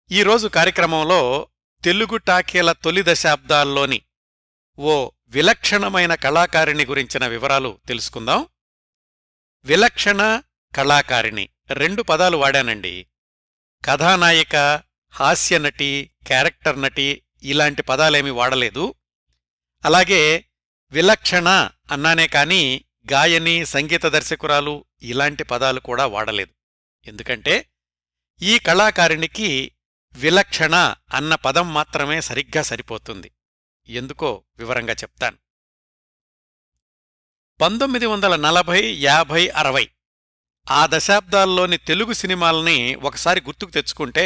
ఈరోజు కార్యక్రమంలో తెలుగు టాకీల తొలి దశాబ్దాల్లోని ఓ విలక్షణమైన కళాకారిణి గురించిన వివరాలు తెలుసుకుందాం విలక్షణ కళాకారిణి రెండు పదాలు వాడానండి కథానాయిక హాస్యనటి క్యారెక్టర్ నటి ఇలాంటి పదాలేమీ వాడలేదు అలాగే విలక్షణ అన్నానే కాని గాయని సంగీత దర్శకురాలు ఇలాంటి పదాలు కూడా వాడలేదు ఎందుకంటే ఈ కళాకారిణికి విలక్షణ అన్న పదం మాత్రమే సరిగ్గా సరిపోతుంది ఎందుకో వివరంగా చెప్తాను పంతొమ్మిది వందల నలభై యాభై అరవై ఆ దశాబ్దాల్లోని తెలుగు సినిమాల్ని ఒకసారి గుర్తుకు తెచ్చుకుంటే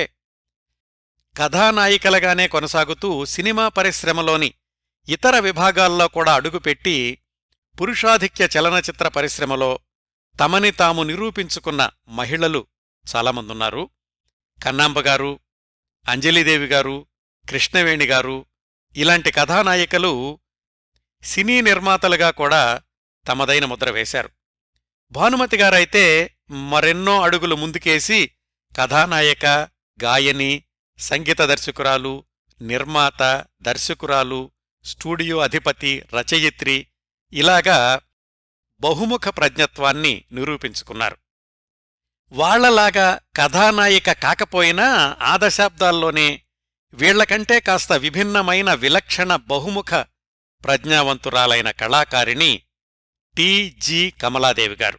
కథానాయికలుగానే కొనసాగుతూ సినిమా పరిశ్రమలోని ఇతర విభాగాల్లో కూడా అడుగుపెట్టి పురుషాధిక్య చలనచిత్ర పరిశ్రమలో తమని తాము నిరూపించుకున్న మహిళలు చాలామందున్నారు కన్నాంబ గారు అంజలీదేవి గారు కృష్ణవేణి గారు ఇలాంటి కథానాయికలు సినీ నిర్మాతలుగా కూడా తమదైన ముద్ర వేశారు భానుమతి గారైతే మరెన్నో అడుగులు ముందుకేసి కథానాయక గాయని సంగీత దర్శకురాలు నిర్మాత దర్శకురాలు స్టూడియో అధిపతి రచయిత్రి ఇలాగా బహుముఖ ప్రజ్ఞత్వాన్ని నిరూపించుకున్నారు వాళ్లలాగా కథానాయిక కాకపోయినా ఆ దశాబ్దాల్లోనే వీళ్లకంటే కాస్త విభిన్నమైన విలక్షణ బహుముఖ ప్రజ్ఞావంతురాలైన కళాకారిణి టి.జి. కమలాదేవి గారు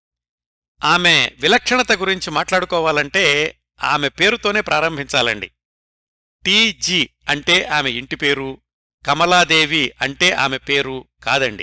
ఆమె విలక్షణత గురించి మాట్లాడుకోవాలంటే ఆమె పేరుతోనే ప్రారంభించాలండి టి.జి. అంటే ఆమె ఇంటి పేరు కమలాదేవి అంటే ఆమె పేరు కాదండి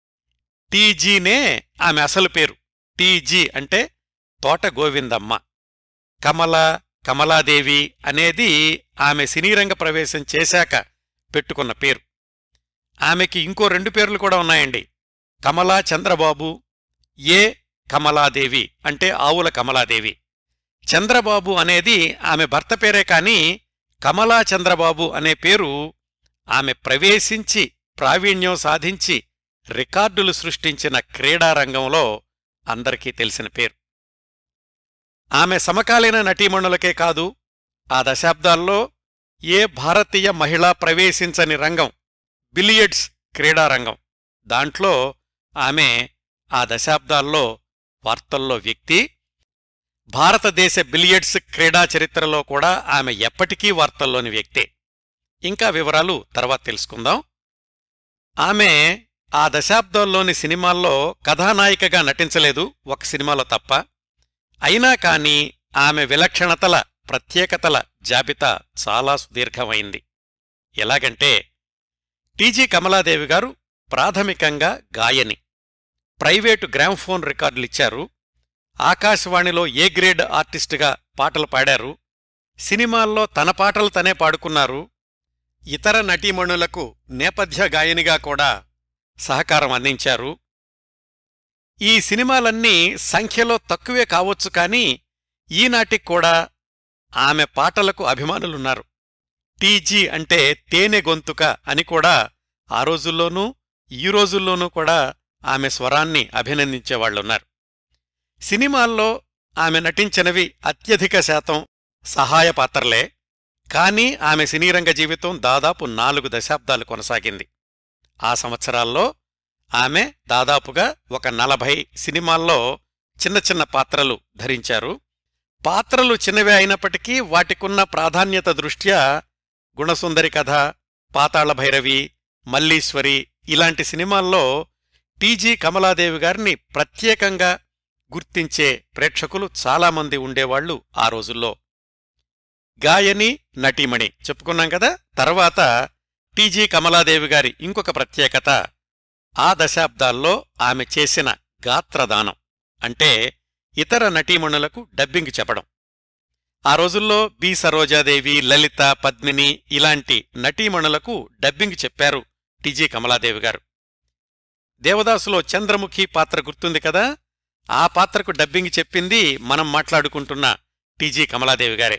టీజీనే ఆమె అసలు పేరు టీజీ అంటే తోట గోవిందమ్మ కమల కమలాదేవి అనేది ఆమె సినీరంగ ప్రవేశం చేశాక పెట్టుకున్న పేరు ఆమెకి ఇంకో రెండు పేర్లు కూడా ఉన్నాయండి కమలా చంద్రబాబు ఏ కమలాదేవి అంటే ఆవుల కమలాదేవి చంద్రబాబు అనేది ఆమె భర్త పేరే కాని కమలా చంద్రబాబు అనే పేరు ఆమె ప్రవేశించి ప్రావీణ్యం సాధించి రికార్డులు సృష్టించిన క్రీడారంగంలో అందరికీ తెలిసిన పేరు ఆమె సమకాలీన నటీమణులకే కాదు ఆ దశాబ్దాల్లో ఏ భారతీయ మహిళ ప్రవేశించని రంగం బిలియర్డ్స్ క్రీడారంగం దాంట్లో ఆమె ఆ దశాబ్దాల్లో వార్తల్లో వ్యక్తి భారతదేశ బిలియర్డ్స్ క్రీడా చరిత్రలో కూడా ఆమె ఎప్పటికీ వార్తల్లోని వ్యక్తే ఇంకా వివరాలు తర్వాత తెలుసుకుందాం ఆమె ఆ దశాబ్దంలోని సినిమాల్లో కథానాయికగా నటించలేదు ఒక సినిమాలో తప్ప అయినా కాని ఆమె విలక్షణతల ప్రత్యేకతల జాబితా చాలా సుదీర్ఘమైంది ఎలాగంటే టీజీ కమలాదేవి గారు ప్రాథమికంగా గాయని ప్రైవేటు గ్రామ్ఫోన్ రికార్డులిచ్చారు ఆకాశవాణిలో ఏ గ్రేడ్ ఆర్టిస్టుగా పాటలు పాడారు సినిమాల్లో తన పాటలు తనే పాడుకున్నారు ఇతర నటీమణులకు నేపథ్య గాయనిగా కూడా సహకారం అందించారు ఈ సినిమాలన్నీ సంఖ్యలో తక్కువే కావచ్చు కాని ఈనాటికి కూడా ఆమె పాటలకు అభిమానులున్నారు టీజీ అంటే తేనె గొంతుక అని కూడా ఆ రోజుల్లోనూ ఈ రోజుల్లోనూ కూడా ఆమె స్వరాన్ని అభినందించేవాళ్లున్నారు సినిమాల్లో ఆమె నటించినవి అత్యధిక శాతం సహాయ పాత్రలే కానీ ఆమె సినీరంగ జీవితం దాదాపు నాలుగు దశాబ్దాలు కొనసాగింది ఆ సంవత్సరాల్లో ఆమె దాదాపుగా ఒక నలభై సినిమాల్లో చిన్న చిన్న పాత్రలు ధరించారు పాత్రలు చిన్నవే అయినప్పటికీ వాటికున్న ప్రాధాన్యత దృష్ట్యా గుణసుందరి కథ పాతాళ భైరవి మల్లీశ్వరి ఇలాంటి సినిమాల్లో టీజీ కమలాదేవి గారిని ప్రత్యేకంగా గుర్తించే ప్రేక్షకులు చాలామంది ఉండేవాళ్లు ఆ రోజుల్లో గాయని నటీమణి చెప్పుకున్నాం కదా తర్వాత టీజీ కమలాదేవి గారి ఇంకొక ప్రత్యేకత ఆ దశాబ్దాల్లో ఆమె చేసిన గాత్రదానం అంటే ఇతర నటీమణులకు డబ్బింగ్ చెప్పడం ఆ రోజుల్లో బి సరోజాదేవి లలిత పద్మిని ఇలాంటి నటీమణులకు డబ్బింగ్ చెప్పారు టీజీ కమలాదేవి గారు దేవదాసులో చంద్రముఖి పాత్ర గుర్తుంది కదా ఆ పాత్రకు డబ్బింగ్ చెప్పింది మనం మాట్లాడుకుంటున్న టీజీ కమలాదేవి గారే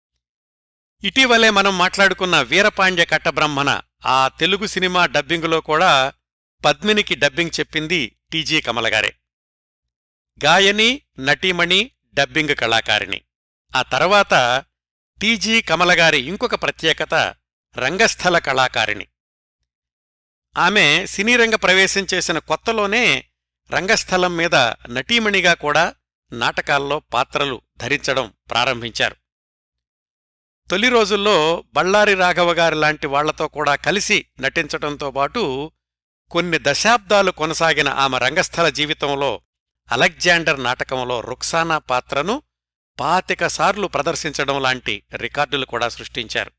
ఇటీవలే మనం మాట్లాడుకున్న వీరపాండ్య కట్టబ్రహ్మణ ఆ తెలుగు సినిమా డబ్బింగులో కూడా పద్మినికి డబ్బింగ్ చెప్పింది టీజీ కమలగారే గాయని నటీమణి డబ్బింగ్ కళాకారిణి ఆ తర్వాత టీజీ కమలగారి ఇంకొక ప్రత్యేకత రంగస్థల కళాకారిణి ఆమె సినీరంగ ప్రవేశం చేసిన కొత్తలోనే రంగస్థలం మీద నటీమణిగా కూడా నాటకాల్లో పాత్రలు ధరించడం ప్రారంభించారు తొలి రోజుల్లో బళ్ళారి రాఘవ గారి లాంటి వాళ్లతో కూడా కలిసి నటించటంతో పాటు కొన్ని దశాబ్దాలు కొనసాగిన ఆమె రంగస్థల జీవితంలో అలెగ్జాండర్ నాటకంలో రుక్సానా పాత్రను పాతిక సార్లు ప్రదర్శించడం లాంటి రికార్డులు కూడా సృష్టించారు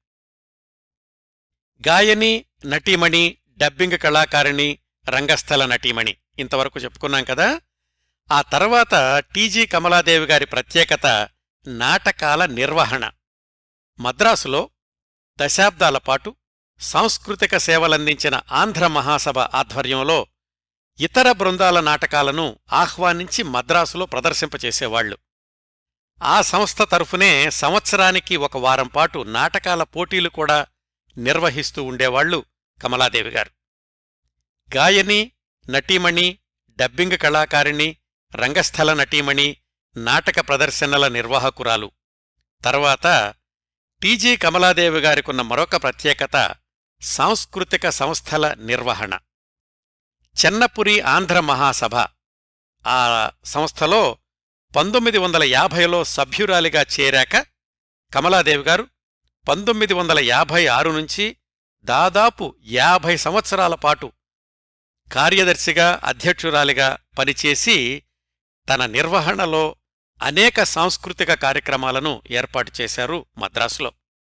గాయని నటీమణి డబ్బింగ్ కళాకారిణి రంగస్థల నటీమణి ఇంతవరకు చెప్పుకున్నాం కదా ఆ తర్వాత టీజీ కమలాదేవి గారి ప్రత్యేకత నాటకాల నిర్వహణ మద్రాసులో దశాబ్దాల పాటు సాంస్కృతిక సేవలందించిన ఆంధ్ర మహాసభ ఆధ్వర్యంలో ఇతర బృందాల నాటకాలను ఆహ్వానించి మద్రాసులో ప్రదర్శింపచేసేవాళ్లు ఆ సంస్థ తరఫునే సంవత్సరానికి ఒక వారం పాటు నాటకాల పోటీలు కూడా నిర్వహిస్తూ ఉండేవాళ్లు కమలాదేవి గారు గాయని నటీమణి డబ్బింగ్ కళాకారిణి రంగస్థల నటీమణి నాటక ప్రదర్శనల నిర్వాహకురాలు తర్వాత టీజీ కమలాదేవి గారికున్న మరొక ప్రత్యేకత సాంస్కృతిక సంస్థల నిర్వహణ చెన్నపురి ఆంధ్ర మహాసభ ఆ సంస్థలో పంతొమ్మిది వందల యాభైలో సభ్యురాలిగా చేరాక కమలాదేవి గారు పంతొమ్మిది వందల యాభై ఆరు నుంచి దాదాపు యాభై సంవత్సరాల పాటు కార్యదర్శిగా అధ్యక్షురాలిగా పనిచేసి తన నిర్వహణలో అనేక సాంస్కృతిక కార్యక్రమాలను ఏర్పాటు చేశారు మద్రాసులో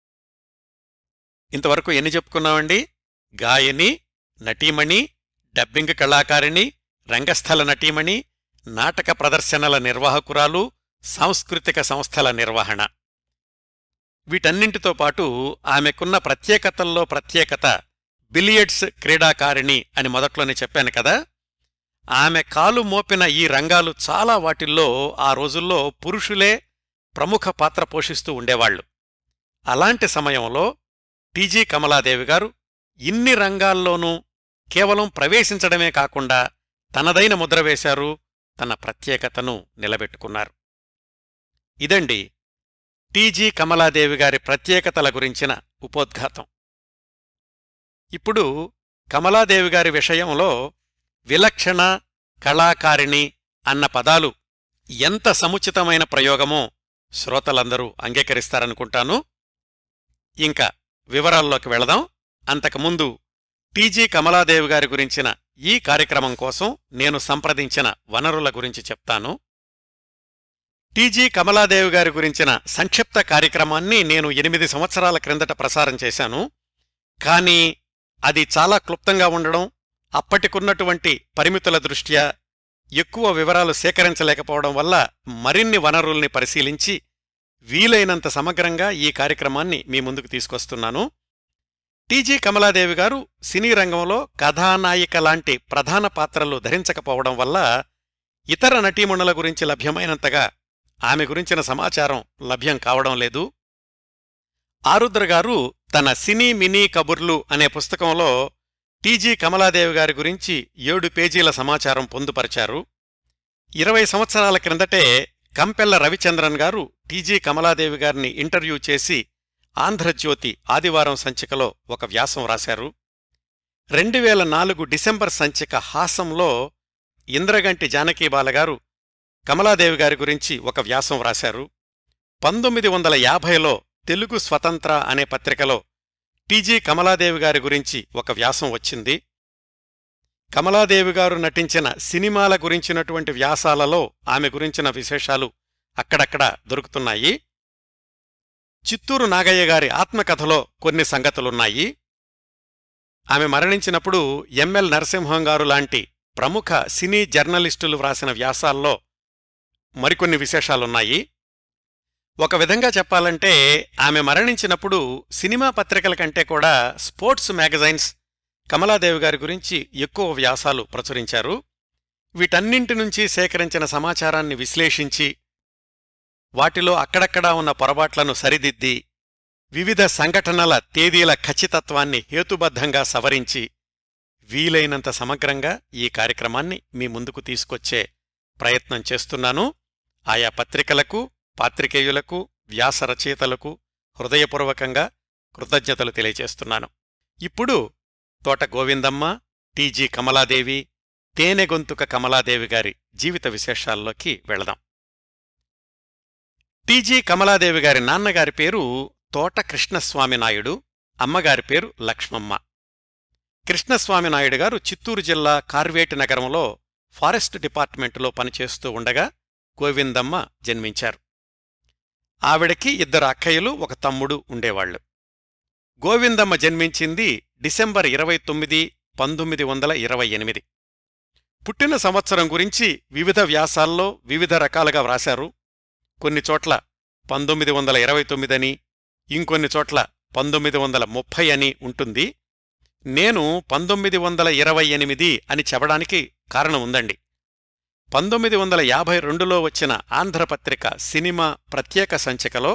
ఇంతవరకు ఎన్ని చెప్పుకున్నామండి గాయని నటీమణి డబ్బింగ్ కళాకారిణి రంగస్థల నటీమణి నాటక ప్రదర్శనల నిర్వాహకురాలు సాంస్కృతిక సంస్థల నిర్వహణ వీటన్నింటితో పాటు ఆమెకున్న ప్రత్యేకతల్లో ప్రత్యేకత బిలియర్డ్స్ క్రీడాకారిణి అని మొదట్లోనే చెప్పాను కదా ఆమె కాలు మోపిన ఈ రంగాలు చాలా వాటిల్లో ఆ రోజుల్లో పురుషులే ప్రముఖ పాత్ర పోషిస్తూ ఉండేవాళ్లు అలాంటి సమయంలో టీజీ కమలాదేవి గారు ఇన్ని రంగాల్లోనూ కేవలం ప్రవేశించడమే కాకుండా తనదైన ముద్ర వేశారు తన ప్రత్యేకతను నిలబెట్టుకున్నారు ఇదండి టీజీ కమలాదేవి గారి ప్రత్యేకతల గురించిన ఉపోద్ఘాతం ఇప్పుడు కమలాదేవి గారి విషయంలో విలక్షణ కళాకారిణి అన్న పదాలు ఎంత సముచితమైన ప్రయోగమో శ్రోతలందరూ అంగీకరిస్తారనుకుంటాను ఇంకా వివరాల్లోకి వెళదాం అంతకుముందు టీజీ కమలాదేవి గారి గురించిన ఈ కార్యక్రమం కోసం నేను సంప్రదించిన వనరుల గురించి చెప్తాను టీజీ కమలాదేవి గారి గురించిన సంక్షిప్త కార్యక్రమాన్ని నేను ఎనిమిది సంవత్సరాల క్రిందట ప్రసారం చేశాను కానీ అది చాలా క్లుప్తంగా ఉండడం అప్పటికున్నటువంటి పరిమితుల దృష్ట్యా ఎక్కువ వివరాలు సేకరించలేకపోవడం వల్ల మరిన్ని వనరుల్ని పరిశీలించి వీలైనంత సమగ్రంగా ఈ కార్యక్రమాన్ని మీ ముందుకు తీసుకొస్తున్నాను టీజీ కమలాదేవి గారు సినీ రంగంలో కథానాయిక లాంటి ప్రధాన పాత్రలు ధరించకపోవడం వల్ల ఇతర నటీమణుల గురించి లభ్యమైనంతగా ఆమె గురించిన సమాచారం లభ్యం కావడం లేదు ఆరుద్ర గారు తన సినీ మినీ కబుర్లు అనే పుస్తకంలో టీజీ కమలాదేవి గారి గురించి ఏడు పేజీల సమాచారం పొందుపరిచారు ఇరవై సంవత్సరాల క్రిందటే కంపెల్ల రవిచంద్రన్ గారు టీజీ కమలాదేవి గారిని ఇంటర్వ్యూ చేసి ఆంధ్రజ్యోతి ఆదివారం సంచికలో ఒక వ్యాసం రాశారు రెండు వేల నాలుగు డిసెంబర్ సంచిక హాసంలో ఇంద్రగంటి జానకీబాలగారు కమలాదేవి గారి గురించి ఒక వ్యాసం రాశారు పంతొమ్మిది వందల యాభైలో తెలుగు స్వతంత్ర అనే పత్రికలో టీజీ కమలాదేవి గారి గురించి ఒక వ్యాసం వచ్చింది కమలాదేవి గారు నటించిన సినిమాల గురించినటువంటి వ్యాసాలలో ఆమె గురించిన విశేషాలు అక్కడక్కడ దొరుకుతున్నాయి చిత్తూరు నాగయ్య గారి ఆత్మకథలో కొన్ని సంగతులున్నాయి ఆమె మరణించినప్పుడు ఎంఎల్ నరసింహం గారు లాంటి ప్రముఖ సినీ జర్నలిస్టులు వ్రాసిన వ్యాసాల్లో మరికొన్ని విశేషాలున్నాయి ఒక విధంగా చెప్పాలంటే ఆమె మరణించినప్పుడు సినిమా పత్రికల కంటే కూడా స్పోర్ట్స్ మ్యాగజైన్స్ కమలాదేవి గారి గురించి ఎక్కువ వ్యాసాలు ప్రచురించారు వీటన్నింటి నుంచి సేకరించిన సమాచారాన్ని విశ్లేషించి వాటిలో అక్కడక్కడా ఉన్న పొరపాట్లను సరిదిద్ది వివిధ సంఘటనల తేదీల ఖచ్చితత్వాన్ని హేతుబద్ధంగా సవరించి వీలైనంత సమగ్రంగా ఈ కార్యక్రమాన్ని మీ ముందుకు తీసుకొచ్చే ప్రయత్నం చేస్తున్నాను ఆయా పత్రికలకు పాత్రికేయులకు వ్యాస రచయితలకు హృదయపూర్వకంగా కృతజ్ఞతలు తెలియచేస్తున్నాను ఇప్పుడు తోట గోవిందమ్మ టీజీ కమలాదేవి తేనెగొంతుక కమలాదేవి గారి జీవిత విశేషాల్లోకి వెళదాం టీజీ కమలాదేవి గారి నాన్నగారి పేరు తోట కృష్ణస్వామి నాయుడు అమ్మగారి పేరు లక్ష్మమ్మ కృష్ణస్వామి నాయుడు గారు చిత్తూరు జిల్లా కార్వేటి నగరంలో ఫారెస్ట్ డిపార్ట్మెంటులో పనిచేస్తూ ఉండగా గోవిందమ్మ జన్మించారు ఆవిడకి ఇద్దరు అక్కయ్యలు ఒక తమ్ముడు ఉండేవాళ్లు గోవిందమ్మ జన్మించింది డిసెంబర్ ఇరవై తొమ్మిది పంతొమ్మిది వందల ఇరవై ఎనిమిది పుట్టిన సంవత్సరం గురించి వివిధ వ్యాసాల్లో వివిధ రకాలుగా వ్రాశారు కొన్ని చోట్ల పంతొమ్మిది వందల ఇరవై తొమ్మిదని ఇంకొన్ని చోట్ల పంతొమ్మిది వందల ముప్పై అని ఉంటుంది నేను పంతొమ్మిది వందల ఇరవై ఎనిమిది అని చెప్పడానికి కారణం ఉందండి పంతొమ్మిది వందల యాభై రెండులో వచ్చిన ఆంధ్రపత్రిక సినిమా ప్రత్యేక సంచికలో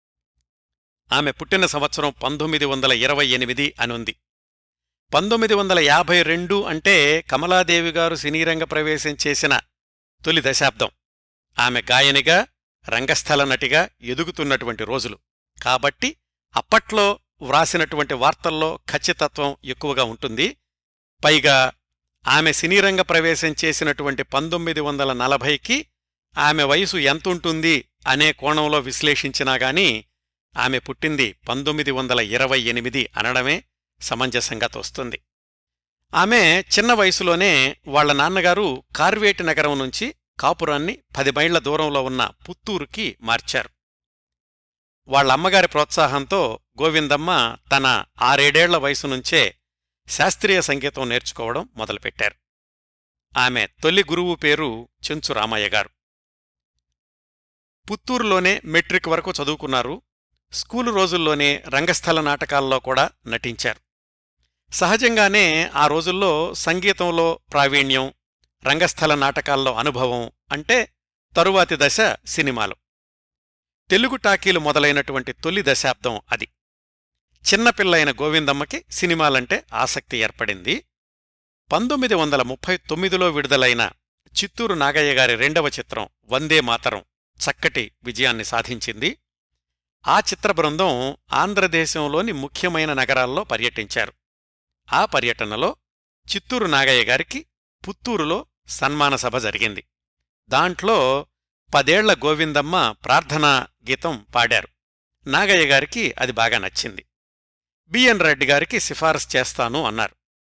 ఆమె పుట్టిన సంవత్సరం పంతొమ్మిది వందల ఇరవై ఎనిమిది అనుంది పంతొమ్మిది వందల యాభై రెండు అంటే కమలాదేవి గారు సినీరంగ ప్రవేశం చేసిన తొలి దశాబ్దం ఆమె గాయనిగా రంగస్థల నటిగా ఎదుగుతున్నటువంటి రోజులు కాబట్టి అప్పట్లో వ్రాసినటువంటి వార్తల్లో ఖచ్చితత్వం ఎక్కువగా ఉంటుంది పైగా ఆమె సినీరంగ ప్రవేశం చేసినటువంటి పంతొమ్మిది వందల నలభైకి ఆమె వయసు ఎంతుంటుంది అనే కోణంలో విశ్లేషించినా గాని ఆమె పుట్టింది పంతొమ్మిది వందల ఇరవై ఎనిమిది అనడమే సమంజసంగా తోస్తుంది ఆమె చిన్న వయసులోనే వాళ్ల నాన్నగారు కార్వేటి నగరం నుంచి కాపురాన్ని పది మైళ్ల దూరంలో ఉన్న పుత్తూరుకి మార్చారు వాళ్ళ అమ్మగారి ప్రోత్సాహంతో గోవిందమ్మ తన ఆరేడేళ్ల వయసు నుంచే శాస్త్రీయ సంగీతం నేర్చుకోవడం మొదలుపెట్టారు ఆమె తొలి గురువు పేరు చెంచు రామయ్య గారు పుత్తూరులోనే మెట్రిక్ వరకు చదువుకున్నారు స్కూలు రోజుల్లోనే రంగస్థల నాటకాల్లో కూడా నటించారు సహజంగానే ఆ రోజుల్లో సంగీతంలో ప్రావీణ్యం రంగస్థల నాటకాల్లో అనుభవం అంటే తరువాతి దశ సినిమాలు తెలుగు టాకీలు మొదలైనటువంటి తొలి దశాబ్దం అది చిన్నపిల్లైన గోవిందమ్మకి సినిమాలంటే ఆసక్తి ఏర్పడింది పంతొమ్మిది వందల ముప్పై తొమ్మిదిలో విడుదలైన చిత్తూరు నాగయ్య గారి రెండవ చిత్రం వందే మాతరం చక్కటి విజయాన్ని సాధించింది ఆ చిత్ర బృందం ఆంధ్రదేశంలోని ముఖ్యమైన నగరాల్లో పర్యటించారు ఆ పర్యటనలో చిత్తూరు నాగయ్య గారికి పుత్తూరులో సన్మాన సభ జరిగింది దాంట్లో పదేళ్ల గోవిందమ్మ ప్రార్థనా గీతం పాడారు నాగయ్య గారికి అది బాగా నచ్చింది బిఎన్ రెడ్డి గారికి సిఫారసు చేస్తాను అన్నారు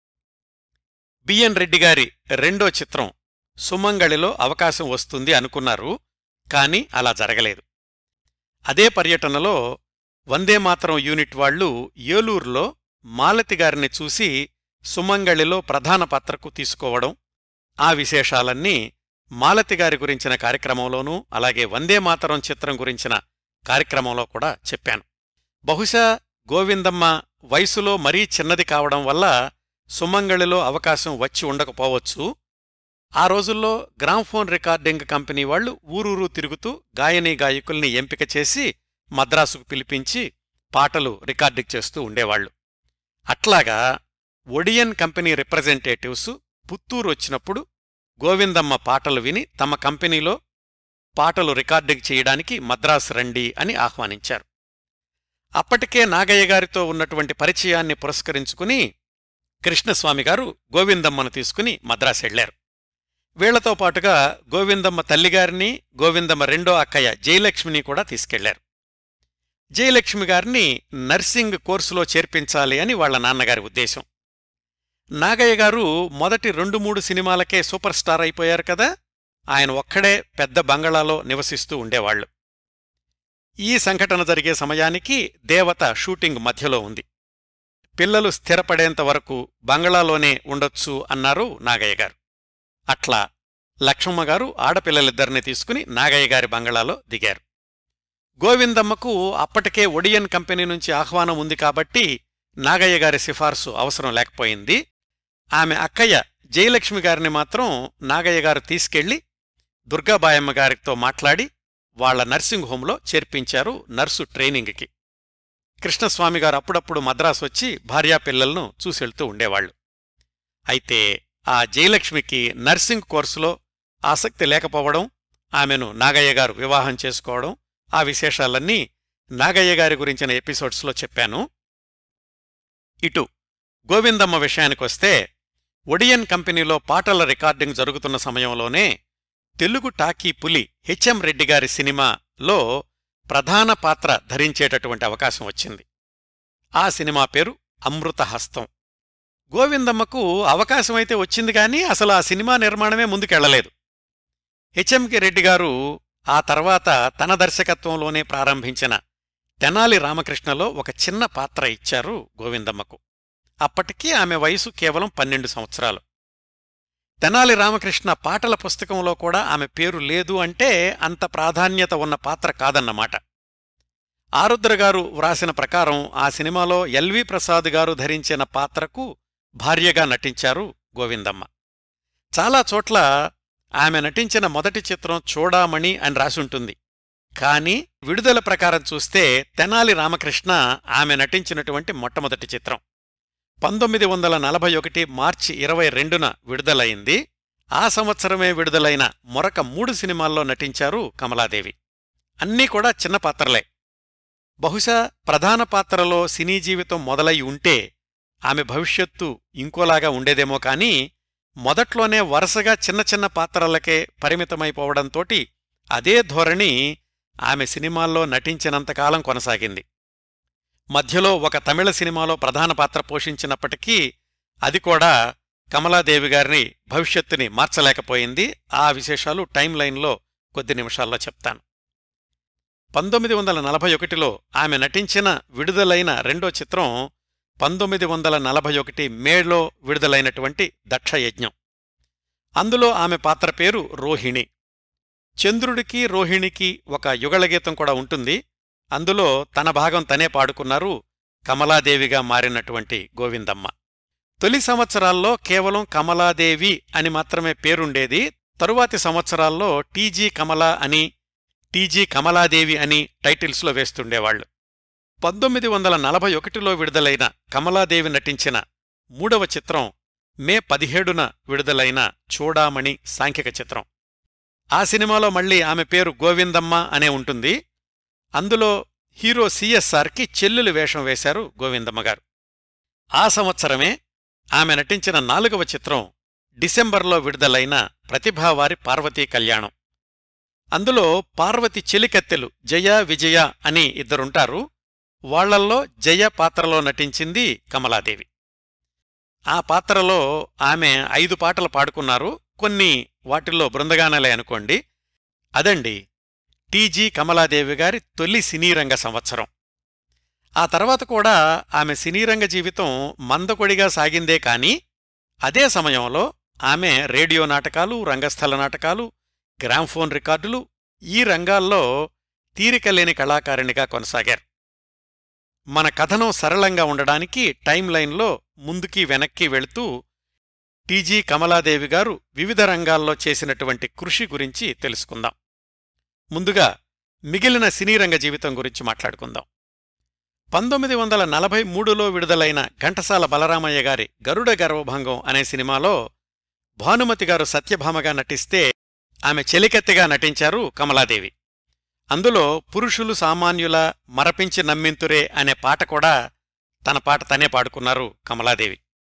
బిఎన్ రెడ్డి గారి రెండో చిత్రం సుమంగళిలో అవకాశం వస్తుంది అనుకున్నారు కాని అలా జరగలేదు అదే పర్యటనలో వందేమాతరం యూనిట్ వాళ్లు ఏలూరులో మాలతి గారిని చూసి సుమంగళిలో ప్రధాన పాత్రకు తీసుకోవడం ఆ విశేషాలన్నీ మాలతి గారి గురించిన కార్యక్రమంలోనూ అలాగే వందేమాతరం చిత్రం గురించిన కార్యక్రమంలో కూడా చెప్పాను బహుశా గోవిందమ్మ వయసులో మరీ చిన్నది కావడం వల్ల సుమంగళిలో అవకాశం వచ్చి ఉండకపోవచ్చు ఆ రోజుల్లో గ్రామ్ఫోన్ రికార్డింగ్ కంపెనీ వాళ్లు ఊరూరు తిరుగుతూ గాయనీ గాయకుల్ని ఎంపిక చేసి మద్రాసుకు పిలిపించి పాటలు రికార్డింగ్ చేస్తూ ఉండేవాళ్లు అట్లాగా ఒడియన్ కంపెనీ రిప్రజెంటేటివ్స్ పుత్తూరు వచ్చినప్పుడు గోవిందమ్మ పాటలు విని తమ కంపెనీలో పాటలు రికార్డింగ్ చేయడానికి మద్రాసు రండి అని ఆహ్వానించారు అప్పటికే నాగయ్య గారితో ఉన్నటువంటి పరిచయాన్ని పురస్కరించుకుని కృష్ణస్వామి గారు గోవిందమ్మను తీసుకుని మద్రాసెళ్లారు వీళ్లతో పాటుగా గోవిందమ్మ తల్లిగారిని గోవిందమ్మ రెండో అక్కయ్య జయలక్ష్మిని కూడా తీసుకెళ్లారు జయలక్ష్మి గారిని నర్సింగ్ కోర్సులో చేర్పించాలి అని వాళ్ల నాన్నగారి ఉద్దేశం నాగయ్య గారు మొదటి రెండు మూడు సినిమాలకే సూపర్ స్టార్ అయిపోయారు కదా ఆయన ఒక్కడే పెద్ద బంగళాలో నివసిస్తూ ఉండేవాళ్లు ఈ సంఘటన జరిగే సమయానికి దేవత షూటింగ్ మధ్యలో ఉంది పిల్లలు స్థిరపడేంత వరకు బంగళాలోనే ఉండొచ్చు అన్నారు నాగయ్య గారు అట్లా లక్ష్మమ్మగారు ఆడపిల్లలిద్దరిని తీసుకుని నాగయ్య గారి బంగళాలో దిగారు గోవిందమ్మకు అప్పటికే ఒడియన్ కంపెనీ నుంచి ఆహ్వానం ఉంది కాబట్టి నాగయ్య గారి సిఫార్సు అవసరం లేకపోయింది ఆమె అక్కయ్య జయలక్ష్మి గారిని మాత్రం నాగయ్య గారు తీసుకెళ్లి దుర్గాబాయమ్మ గారితో మాట్లాడి వాళ్ల నర్సింగ్ హోంలో చేర్పించారు నర్సు ట్రైనింగ్కి కృష్ణస్వామి గారు అప్పుడప్పుడు మద్రాసు వచ్చి భార్యాపిల్లలను చూసెళ్తూ ఉండేవాళ్లు అయితే ఆ జయలక్ష్మికి నర్సింగ్ కోర్సులో ఆసక్తి లేకపోవడం ఆమెను నాగయ్య గారు వివాహం చేసుకోవడం ఆ విశేషాలన్నీ నాగయ్య గారి గురించిన ఎపిసోడ్స్లో చెప్పాను ఇటు గోవిందమ్మ విషయానికొస్తే ఒడియన్ కంపెనీలో పాటల రికార్డింగ్ జరుగుతున్న సమయంలోనే తెలుగు టాకీ పులి హెచ్ఎం రెడ్డి గారి సినిమాలో ప్రధాన పాత్ర ధరించేటటువంటి అవకాశం వచ్చింది ఆ సినిమా పేరు అమృతహస్తం గోవిందమ్మకు అవకాశమైతే వచ్చింది కానీ అసలు ఆ సినిమా నిర్మాణమే ముందుకెళ్లలేదు హెచ్ఎంకి రెడ్డి గారు ఆ తర్వాత తన దర్శకత్వంలోనే ప్రారంభించిన తెనాలి రామకృష్ణలో ఒక చిన్న పాత్ర ఇచ్చారు గోవిందమ్మకు అప్పటికీ ఆమె వయసు కేవలం పన్నెండు సంవత్సరాలు తెనాలి రామకృష్ణ పాటల పుస్తకంలో కూడా ఆమె పేరు లేదు అంటే అంత ప్రాధాన్యత ఉన్న పాత్ర కాదన్నమాట ఆరుద్ర గారు వ్రాసిన ప్రకారం ఆ సినిమాలో ఎల్వి ప్రసాద్ గారు ధరించిన పాత్రకు భార్యగా నటించారు గోవిందమ్మ చాలా చోట్ల ఆమె నటించిన మొదటి చిత్రం చూడామణి అని రాసుంటుంది కాని విడుదల ప్రకారం చూస్తే తెనాలి రామకృష్ణ ఆమె నటించినటువంటి మొట్టమొదటి చిత్రం పంతొమ్మిది వందల నలభై ఒకటి మార్చి ఇరవై రెండున విడుదలయింది ఆ సంవత్సరమే విడుదలైన మరొక మూడు సినిమాల్లో నటించారు కమలాదేవి అన్నీ కూడా చిన్న పాత్రలే బహుశా ప్రధాన పాత్రలో సినీ జీవితం మొదలై ఉంటే ఆమె భవిష్యత్తు ఇంకోలాగా ఉండేదేమో కాని మొదట్లోనే వరుసగా చిన్న చిన్న పాత్రలకే పరిమితమైపోవడంతోటి అదే ధోరణి ఆమె సినిమాల్లో నటించినంతకాలం కొనసాగింది మధ్యలో ఒక తమిళ సినిమాలో ప్రధాన పాత్ర పోషించినప్పటికీ అది కూడా కమలాదేవి గారిని భవిష్యత్తుని మార్చలేకపోయింది ఆ విశేషాలు టైం లైన్లో కొద్ది నిమిషాల్లో చెప్తాను పంతొమ్మిది వందల నలభై ఒకటిలో ఆమె నటించిన విడుదలైన రెండో చిత్రం పంతొమ్మిది వందల నలభై ఒకటి మేలో విడుదలైనటువంటి దక్షయజ్ఞం అందులో ఆమె పాత్ర పేరు రోహిణి చంద్రుడికి రోహిణికి ఒక యుగళగీతం కూడా ఉంటుంది అందులో తన భాగం తనే పాడుకున్నారు కమలాదేవిగా మారినటువంటి గోవిందమ్మ తొలి సంవత్సరాల్లో కేవలం కమలాదేవి అని మాత్రమే పేరుండేది తరువాతి సంవత్సరాల్లో టీజీ కమల అని టీజీ కమలాదేవి అని టైటిల్స్లో వేస్తుండేవాళ్లు పంతొమ్మిది వందల నలభై ఒకటిలో విడుదలైన కమలాదేవి నటించిన మూడవ చిత్రం మే పదిహేడున విడుదలైన చూడామణి సాంఖ్యక చిత్రం ఆ సినిమాలో మళ్ళీ ఆమె పేరు గోవిందమ్మ అనే ఉంటుంది అందులో హీరో సిఎస్ఆర్కి చెల్లెలు వేషం వేశారు గోవిందమ్మ గారు ఆ సంవత్సరమే ఆమె నటించిన నాలుగవ చిత్రం డిసెంబర్లో విడుదలైన ప్రతిభావారి పార్వతీ కళ్యాణం అందులో పార్వతి చెలికత్తెలు జయ విజయ అని ఇద్దరుంటారు వాళ్లల్లో జయ పాత్రలో నటించింది కమలాదేవి ఆ పాత్రలో ఆమె ఐదు పాటలు పాడుకున్నారు కొన్ని వాటిల్లో బృందగానాలే అనుకోండి అదండి టీజీ కమలాదేవి గారి తొలి సినీరంగ సంవత్సరం ఆ తర్వాత కూడా ఆమె సినీరంగ జీవితం మందకొడిగా సాగిందే కాని అదే సమయంలో ఆమె రేడియో నాటకాలు రంగస్థల నాటకాలు గ్రామ్ఫోన్ రికార్డులు ఈ రంగాల్లో తీరికలేని కళాకారిణిగా కొనసాగారు మన కథనం సరళంగా ఉండడానికి టైం లైన్లో ముందుకి వెనక్కి వెళుతూ టీజీ కమలాదేవి గారు వివిధ రంగాల్లో చేసినటువంటి కృషి గురించి తెలుసుకుందాం ముందుగా మిగిలిన సినీరంగ జీవితం గురించి మాట్లాడుకుందాం పంతొమ్మిది వందల నలభై మూడులో విడుదలైన ఘంటసాల బలరామయ్య గారి గరుడ గర్వభంగం అనే సినిమాలో భానుమతి గారు సత్యభామగా నటిస్తే ఆమె చెలికెత్తెగా నటించారు కమలాదేవి అందులో పురుషులు సామాన్యుల మరపించి నమ్మింతురే అనే పాట కూడా తన పాట తనే పాడుకున్నారు కమలాదేవి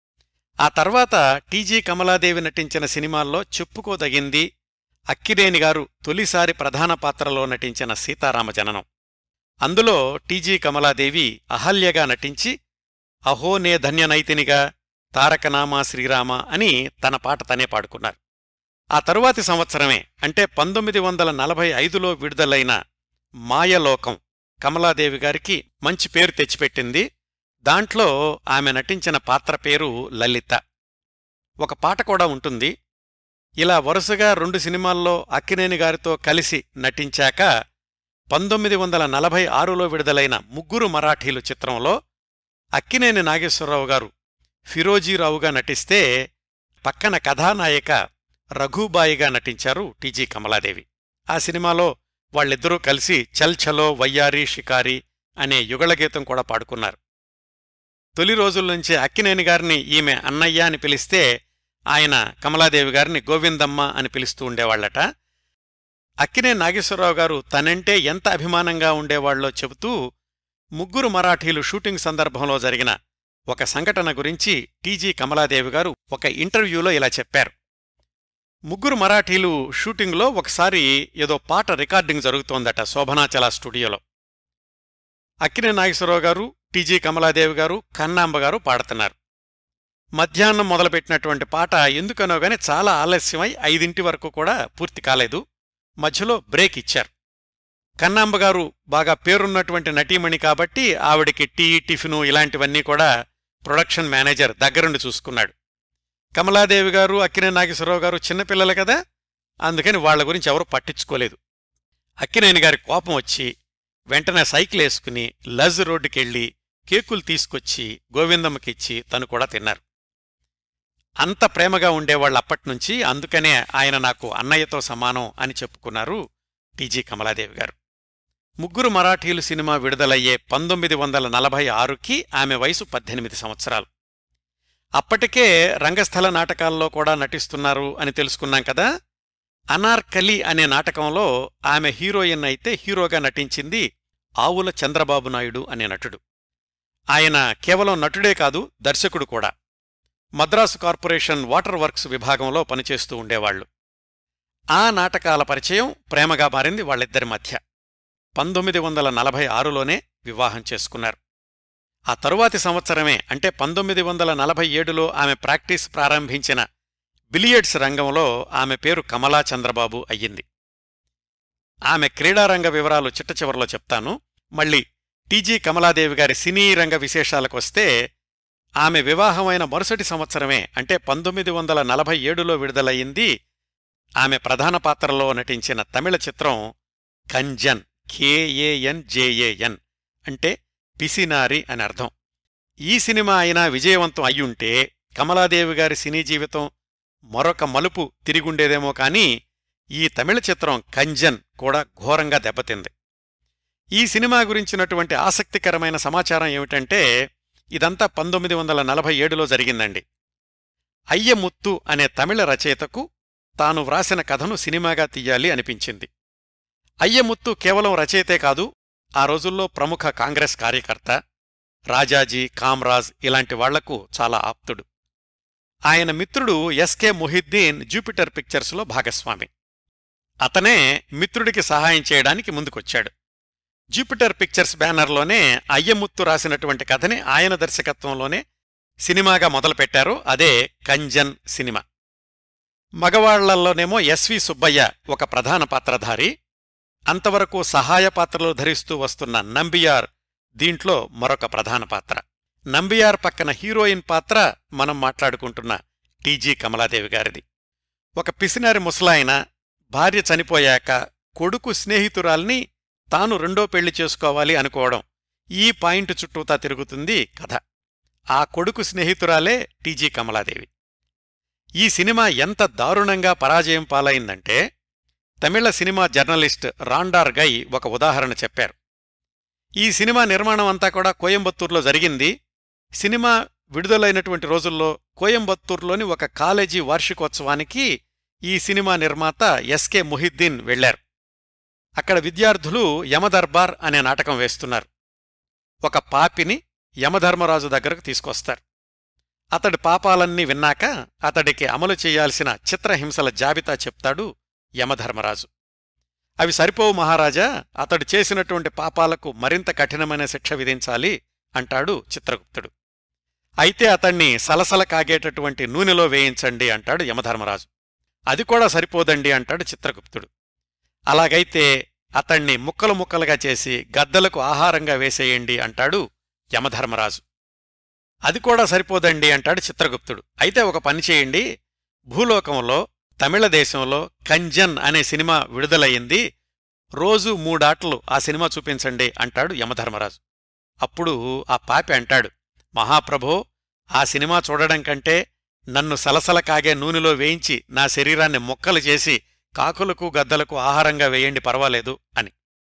ఆ తర్వాత టీజీ కమలాదేవి నటించిన సినిమాల్లో చెప్పుకోదగింది అక్కినేని గారు తొలిసారి ప్రధాన పాత్రలో నటించిన సీతారామ జననం అందులో టీజీ కమలాదేవి అహల్యగా నటించి అహో నే ధన్యనైతినిగా తారకనామా శ్రీరామ అని తన పాట తనే పాడుకున్నారు ఆ తరువాతి సంవత్సరమే అంటే పంతొమ్మిది వందల నలభై ఐదులో విడుదలైన మాయలోకం కమలాదేవి గారికి మంచి పేరు తెచ్చిపెట్టింది దాంట్లో ఆమె నటించిన పాత్ర పేరు లలిత ఒక పాట కూడా ఉంటుంది ఇలా వరుసగా రెండు సినిమాల్లో అక్కినేని గారితో కలిసి నటించాక పంతొమ్మిది వందల నలభై ఆరులో విడుదలైన ముగ్గురు మరాఠీలు చిత్రంలో అక్కినేని నాగేశ్వరరావు గారు ఫిరోజీరావుగా నటిస్తే పక్కన కథానాయిక రఘుబాయిగా నటించారు టీజీ కమలాదేవి ఆ సినిమాలో వాళ్ళిద్దరూ కలిసి చల్ చలో వయ్యారి షికారి అనే యుగళగీతం కూడా పాడుకున్నారు తొలి రోజుల్నుంచే అక్కినేని గారిని ఈమె అన్నయ్య అని పిలిస్తే ఆయన కమలాదేవి గారిని గోవిందమ్మ అని పిలుస్తూ ఉండేవాళ్లట అక్కినే నాగేశ్వరరావు గారు తనంటే ఎంత అభిమానంగా ఉండేవాళ్ళో చెబుతూ ముగ్గురు మరాఠీలు షూటింగ్ సందర్భంలో జరిగిన ఒక సంఘటన గురించి టీజీ కమలాదేవి గారు ఒక ఇంటర్వ్యూలో ఇలా చెప్పారు ముగ్గురు మరాఠీలు షూటింగ్లో ఒకసారి ఏదో పాట రికార్డింగ్ జరుగుతోందట శోభనాచల స్టూడియోలో అక్కినే నాగేశ్వరరావు గారు టీజీ కమలాదేవి గారు కన్నాంబ గారు పాడుతున్నారు మధ్యాహ్నం మొదలుపెట్టినటువంటి పాట ఎందుకనో గాని చాలా ఆలస్యమై ఐదింటి వరకు కూడా పూర్తి కాలేదు మధ్యలో బ్రేక్ ఇచ్చారు కన్నాంబ గారు బాగా పేరున్నటువంటి నటీమణి కాబట్టి ఆవిడికి టీ టిఫిను ఇలాంటివన్నీ కూడా ప్రొడక్షన్ మేనేజర్ దగ్గరుండి చూసుకున్నాడు కమలాదేవి గారు అక్కినే నాగేశ్వరరావు గారు చిన్నపిల్లలు కదా అందుకని వాళ్ల గురించి ఎవరూ పట్టించుకోలేదు అక్కినేని గారి కోపం వచ్చి వెంటనే సైకిల్ వేసుకుని లజ్ రోడ్డుకెళ్ళి కేకులు తీసుకొచ్చి గోవిందమ్మకిచ్చి తను కూడా తిన్నారు అంత ప్రేమగా ఉండేవాళ్ళు అప్పట్నుంచి అందుకనే ఆయన నాకు అన్నయ్యతో సమానం అని చెప్పుకున్నారు టీజీ కమలాదేవి గారు ముగ్గురు మరాఠీలు సినిమా విడుదలయ్యే పంతొమ్మిది వందల నలభై ఆరుకి ఆమె వయసు పద్దెనిమిది సంవత్సరాలు అప్పటికే రంగస్థల నాటకాల్లో కూడా నటిస్తున్నారు అని తెలుసుకున్నాం కదా అనార్కలి అనే నాటకంలో ఆమె హీరోయిన్ అయితే హీరోగా నటించింది ఆవుల చంద్రబాబు నాయుడు అనే నటుడు ఆయన కేవలం నటుడే కాదు దర్శకుడు కూడా మద్రాసు కార్పొరేషన్ వాటర్ వర్క్స్ విభాగంలో పనిచేస్తూ ఉండేవాళ్లు ఆ నాటకాల పరిచయం ప్రేమగా మారింది వాళ్ళిద్దరి మధ్య పంతొమ్మిది వందల నలభై ఆరులోనే వివాహం చేసుకున్నారు ఆ తరువాతి సంవత్సరమే అంటే పంతొమ్మిది వందల నలభై ఏడులో ఆమె ప్రాక్టీస్ ప్రారంభించిన బిలియర్డ్స్ రంగంలో ఆమె పేరు కమలా చంద్రబాబు అయ్యింది ఆమె క్రీడారంగ వివరాలు చిట్టచివరలో చెప్తాను మళ్ళీ టీజీ కమలాదేవి గారి సినీ రంగ విశేషాలకొస్తే ఆమె వివాహమైన మరుసటి సంవత్సరమే అంటే పంతొమ్మిది వందల నలభై ఏడులో విడుదలయ్యింది ఆమె ప్రధాన పాత్రలో నటించిన తమిళ చిత్రం కంజన్ కేఏఎన్ జేఏఎన్ అంటే పిసినారి అని అర్థం ఈ సినిమా అయినా విజయవంతం అయ్యుంటే కమలాదేవి గారి సినీ జీవితం మరొక మలుపు తిరిగుండేదేమో కాని ఈ తమిళ చిత్రం కంజన్ కూడా ఘోరంగా దెబ్బతింది ఈ సినిమా గురించినటువంటి ఆసక్తికరమైన సమాచారం ఏమిటంటే ఇదంతా పంతొమ్మిది వందల నలభై ఏడులో జరిగిందండి అయ్యముత్తు అనే తమిళ రచయితకు తాను వ్రాసిన కథను సినిమాగా తీయాలి అనిపించింది అయ్యముత్తు కేవలం రచయితే కాదు ఆ రోజుల్లో ప్రముఖ కాంగ్రెస్ కార్యకర్త రాజాజీ కామ్రాజ్ ఇలాంటి వాళ్లకు చాలా ఆప్తుడు ఆయన మిత్రుడు ఎస్కే మొహిద్దీన్ జూపిటర్ పిక్చర్స్లో భాగస్వామి అతనే మిత్రుడికి సహాయం చేయడానికి ముందుకొచ్చాడు జూపిటర్ పిక్చర్స్ బ్యానర్లోనే అయ్యముత్తు రాసినటువంటి కథని ఆయన దర్శకత్వంలోనే సినిమాగా మొదలుపెట్టారు అదే కంజన్ సినిమా మగవాళ్లలోనేమో ఎస్వి సుబ్బయ్య ఒక ప్రధాన పాత్రధారి అంతవరకు సహాయ పాత్రలు ధరిస్తూ వస్తున్న నంబియార్ దీంట్లో మరొక ప్రధాన పాత్ర నంబియార్ పక్కన హీరోయిన్ పాత్ర మనం మాట్లాడుకుంటున్న టీజీ కమలాదేవి గారిది ఒక పిసినారి ముసలాయన భార్య చనిపోయాక కొడుకు స్నేహితురాల్ని తాను రెండో పెళ్లి చేసుకోవాలి అనుకోవడం ఈ పాయింట్ చుట్టూతా తిరుగుతుంది కథ ఆ కొడుకు స్నేహితురాలే టీజీ కమలాదేవి ఈ సినిమా ఎంత దారుణంగా పరాజయం పాలైందంటే తమిళ సినిమా జర్నలిస్ట్ రాండార్ గై ఒక ఉదాహరణ చెప్పారు ఈ సినిమా నిర్మాణం అంతా కూడా కోయంబత్తూర్లో జరిగింది సినిమా విడుదలైనటువంటి రోజుల్లో కోయంబత్తూర్లోని ఒక కాలేజీ వార్షికోత్సవానికి ఈ సినిమా నిర్మాత ఎస్కే మొహిద్దీన్ వెళ్లారు అక్కడ విద్యార్థులు యమదర్బార్ అనే నాటకం వేస్తున్నారు ఒక పాపిని యమధర్మరాజు దగ్గరకు తీసుకొస్తారు అతడి పాపాలన్నీ విన్నాక అతడికి అమలు చేయాల్సిన చిత్రహింసల జాబితా చెప్తాడు యమధర్మరాజు అవి సరిపోవు మహారాజా అతడు చేసినటువంటి పాపాలకు మరింత కఠినమైన శిక్ష విధించాలి అంటాడు చిత్రగుప్తుడు అయితే అతణ్ణి సలసల కాగేటటువంటి నూనెలో వేయించండి అంటాడు యమధర్మరాజు అది కూడా సరిపోదండి అంటాడు చిత్రగుప్తుడు అలాగైతే అతణ్ణి ముక్కలు ముక్కలుగా చేసి గద్దలకు ఆహారంగా వేసేయండి అంటాడు యమధర్మరాజు అది కూడా సరిపోదండి అంటాడు చిత్రగుప్తుడు అయితే ఒక పని చేయండి భూలోకంలో తమిళ దేశంలో కంజన్ అనే సినిమా విడుదలయ్యింది రోజు మూడాట్లు ఆ సినిమా చూపించండి అంటాడు యమధర్మరాజు అప్పుడు ఆ పాపి అంటాడు మహాప్రభో ఆ సినిమా చూడడం కంటే నన్ను సలసల కాగే నూనెలో వేయించి నా శరీరాన్ని మొక్కలు చేసి కాకులకు గద్దలకు ఆహారంగా వేయండి పర్వాలేదు అని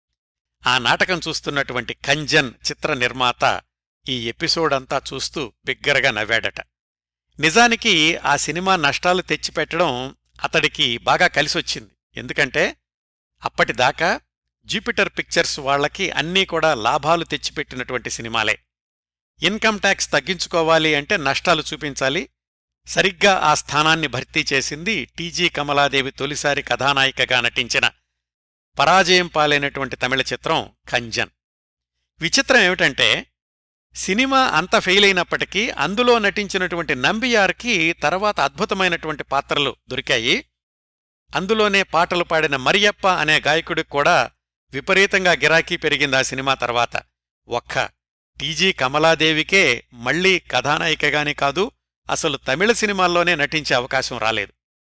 ఆ నాటకం చూస్తున్నటువంటి కంజన్ చిత్ర నిర్మాత ఈ ఎపిసోడ్ అంతా చూస్తూ బిగ్గరగా నవ్వాడట నిజానికి ఆ సినిమా నష్టాలు తెచ్చిపెట్టడం అతడికి బాగా కలిసొచ్చింది ఎందుకంటే అప్పటిదాకా జూపిటర్ పిక్చర్స్ వాళ్ళకి అన్నీ కూడా లాభాలు తెచ్చిపెట్టినటువంటి సినిమాలే ఇన్కమ్ ట్యాక్స్ తగ్గించుకోవాలి అంటే నష్టాలు చూపించాలి సరిగ్గా ఆ స్థానాన్ని భర్తీ చేసింది టీజీ కమలాదేవి తొలిసారి కథానాయికగా నటించిన పరాజయం పాలైనటువంటి తమిళ చిత్రం కంజన్ విచిత్రం ఏమిటంటే సినిమా అంత ఫెయిల్ అయినప్పటికీ అందులో నటించినటువంటి నంబియార్కి తర్వాత అద్భుతమైనటువంటి పాత్రలు దొరికాయి అందులోనే పాటలు పాడిన మరియప్ప అనే గాయకుడికి కూడా విపరీతంగా గిరాకీ పెరిగింది ఆ సినిమా తర్వాత ఒక్క టీజీ కమలాదేవికే మళ్లీ కథానాయికగానే కాదు అసలు తమిళ సినిమాల్లోనే నటించే అవకాశం రాలేదు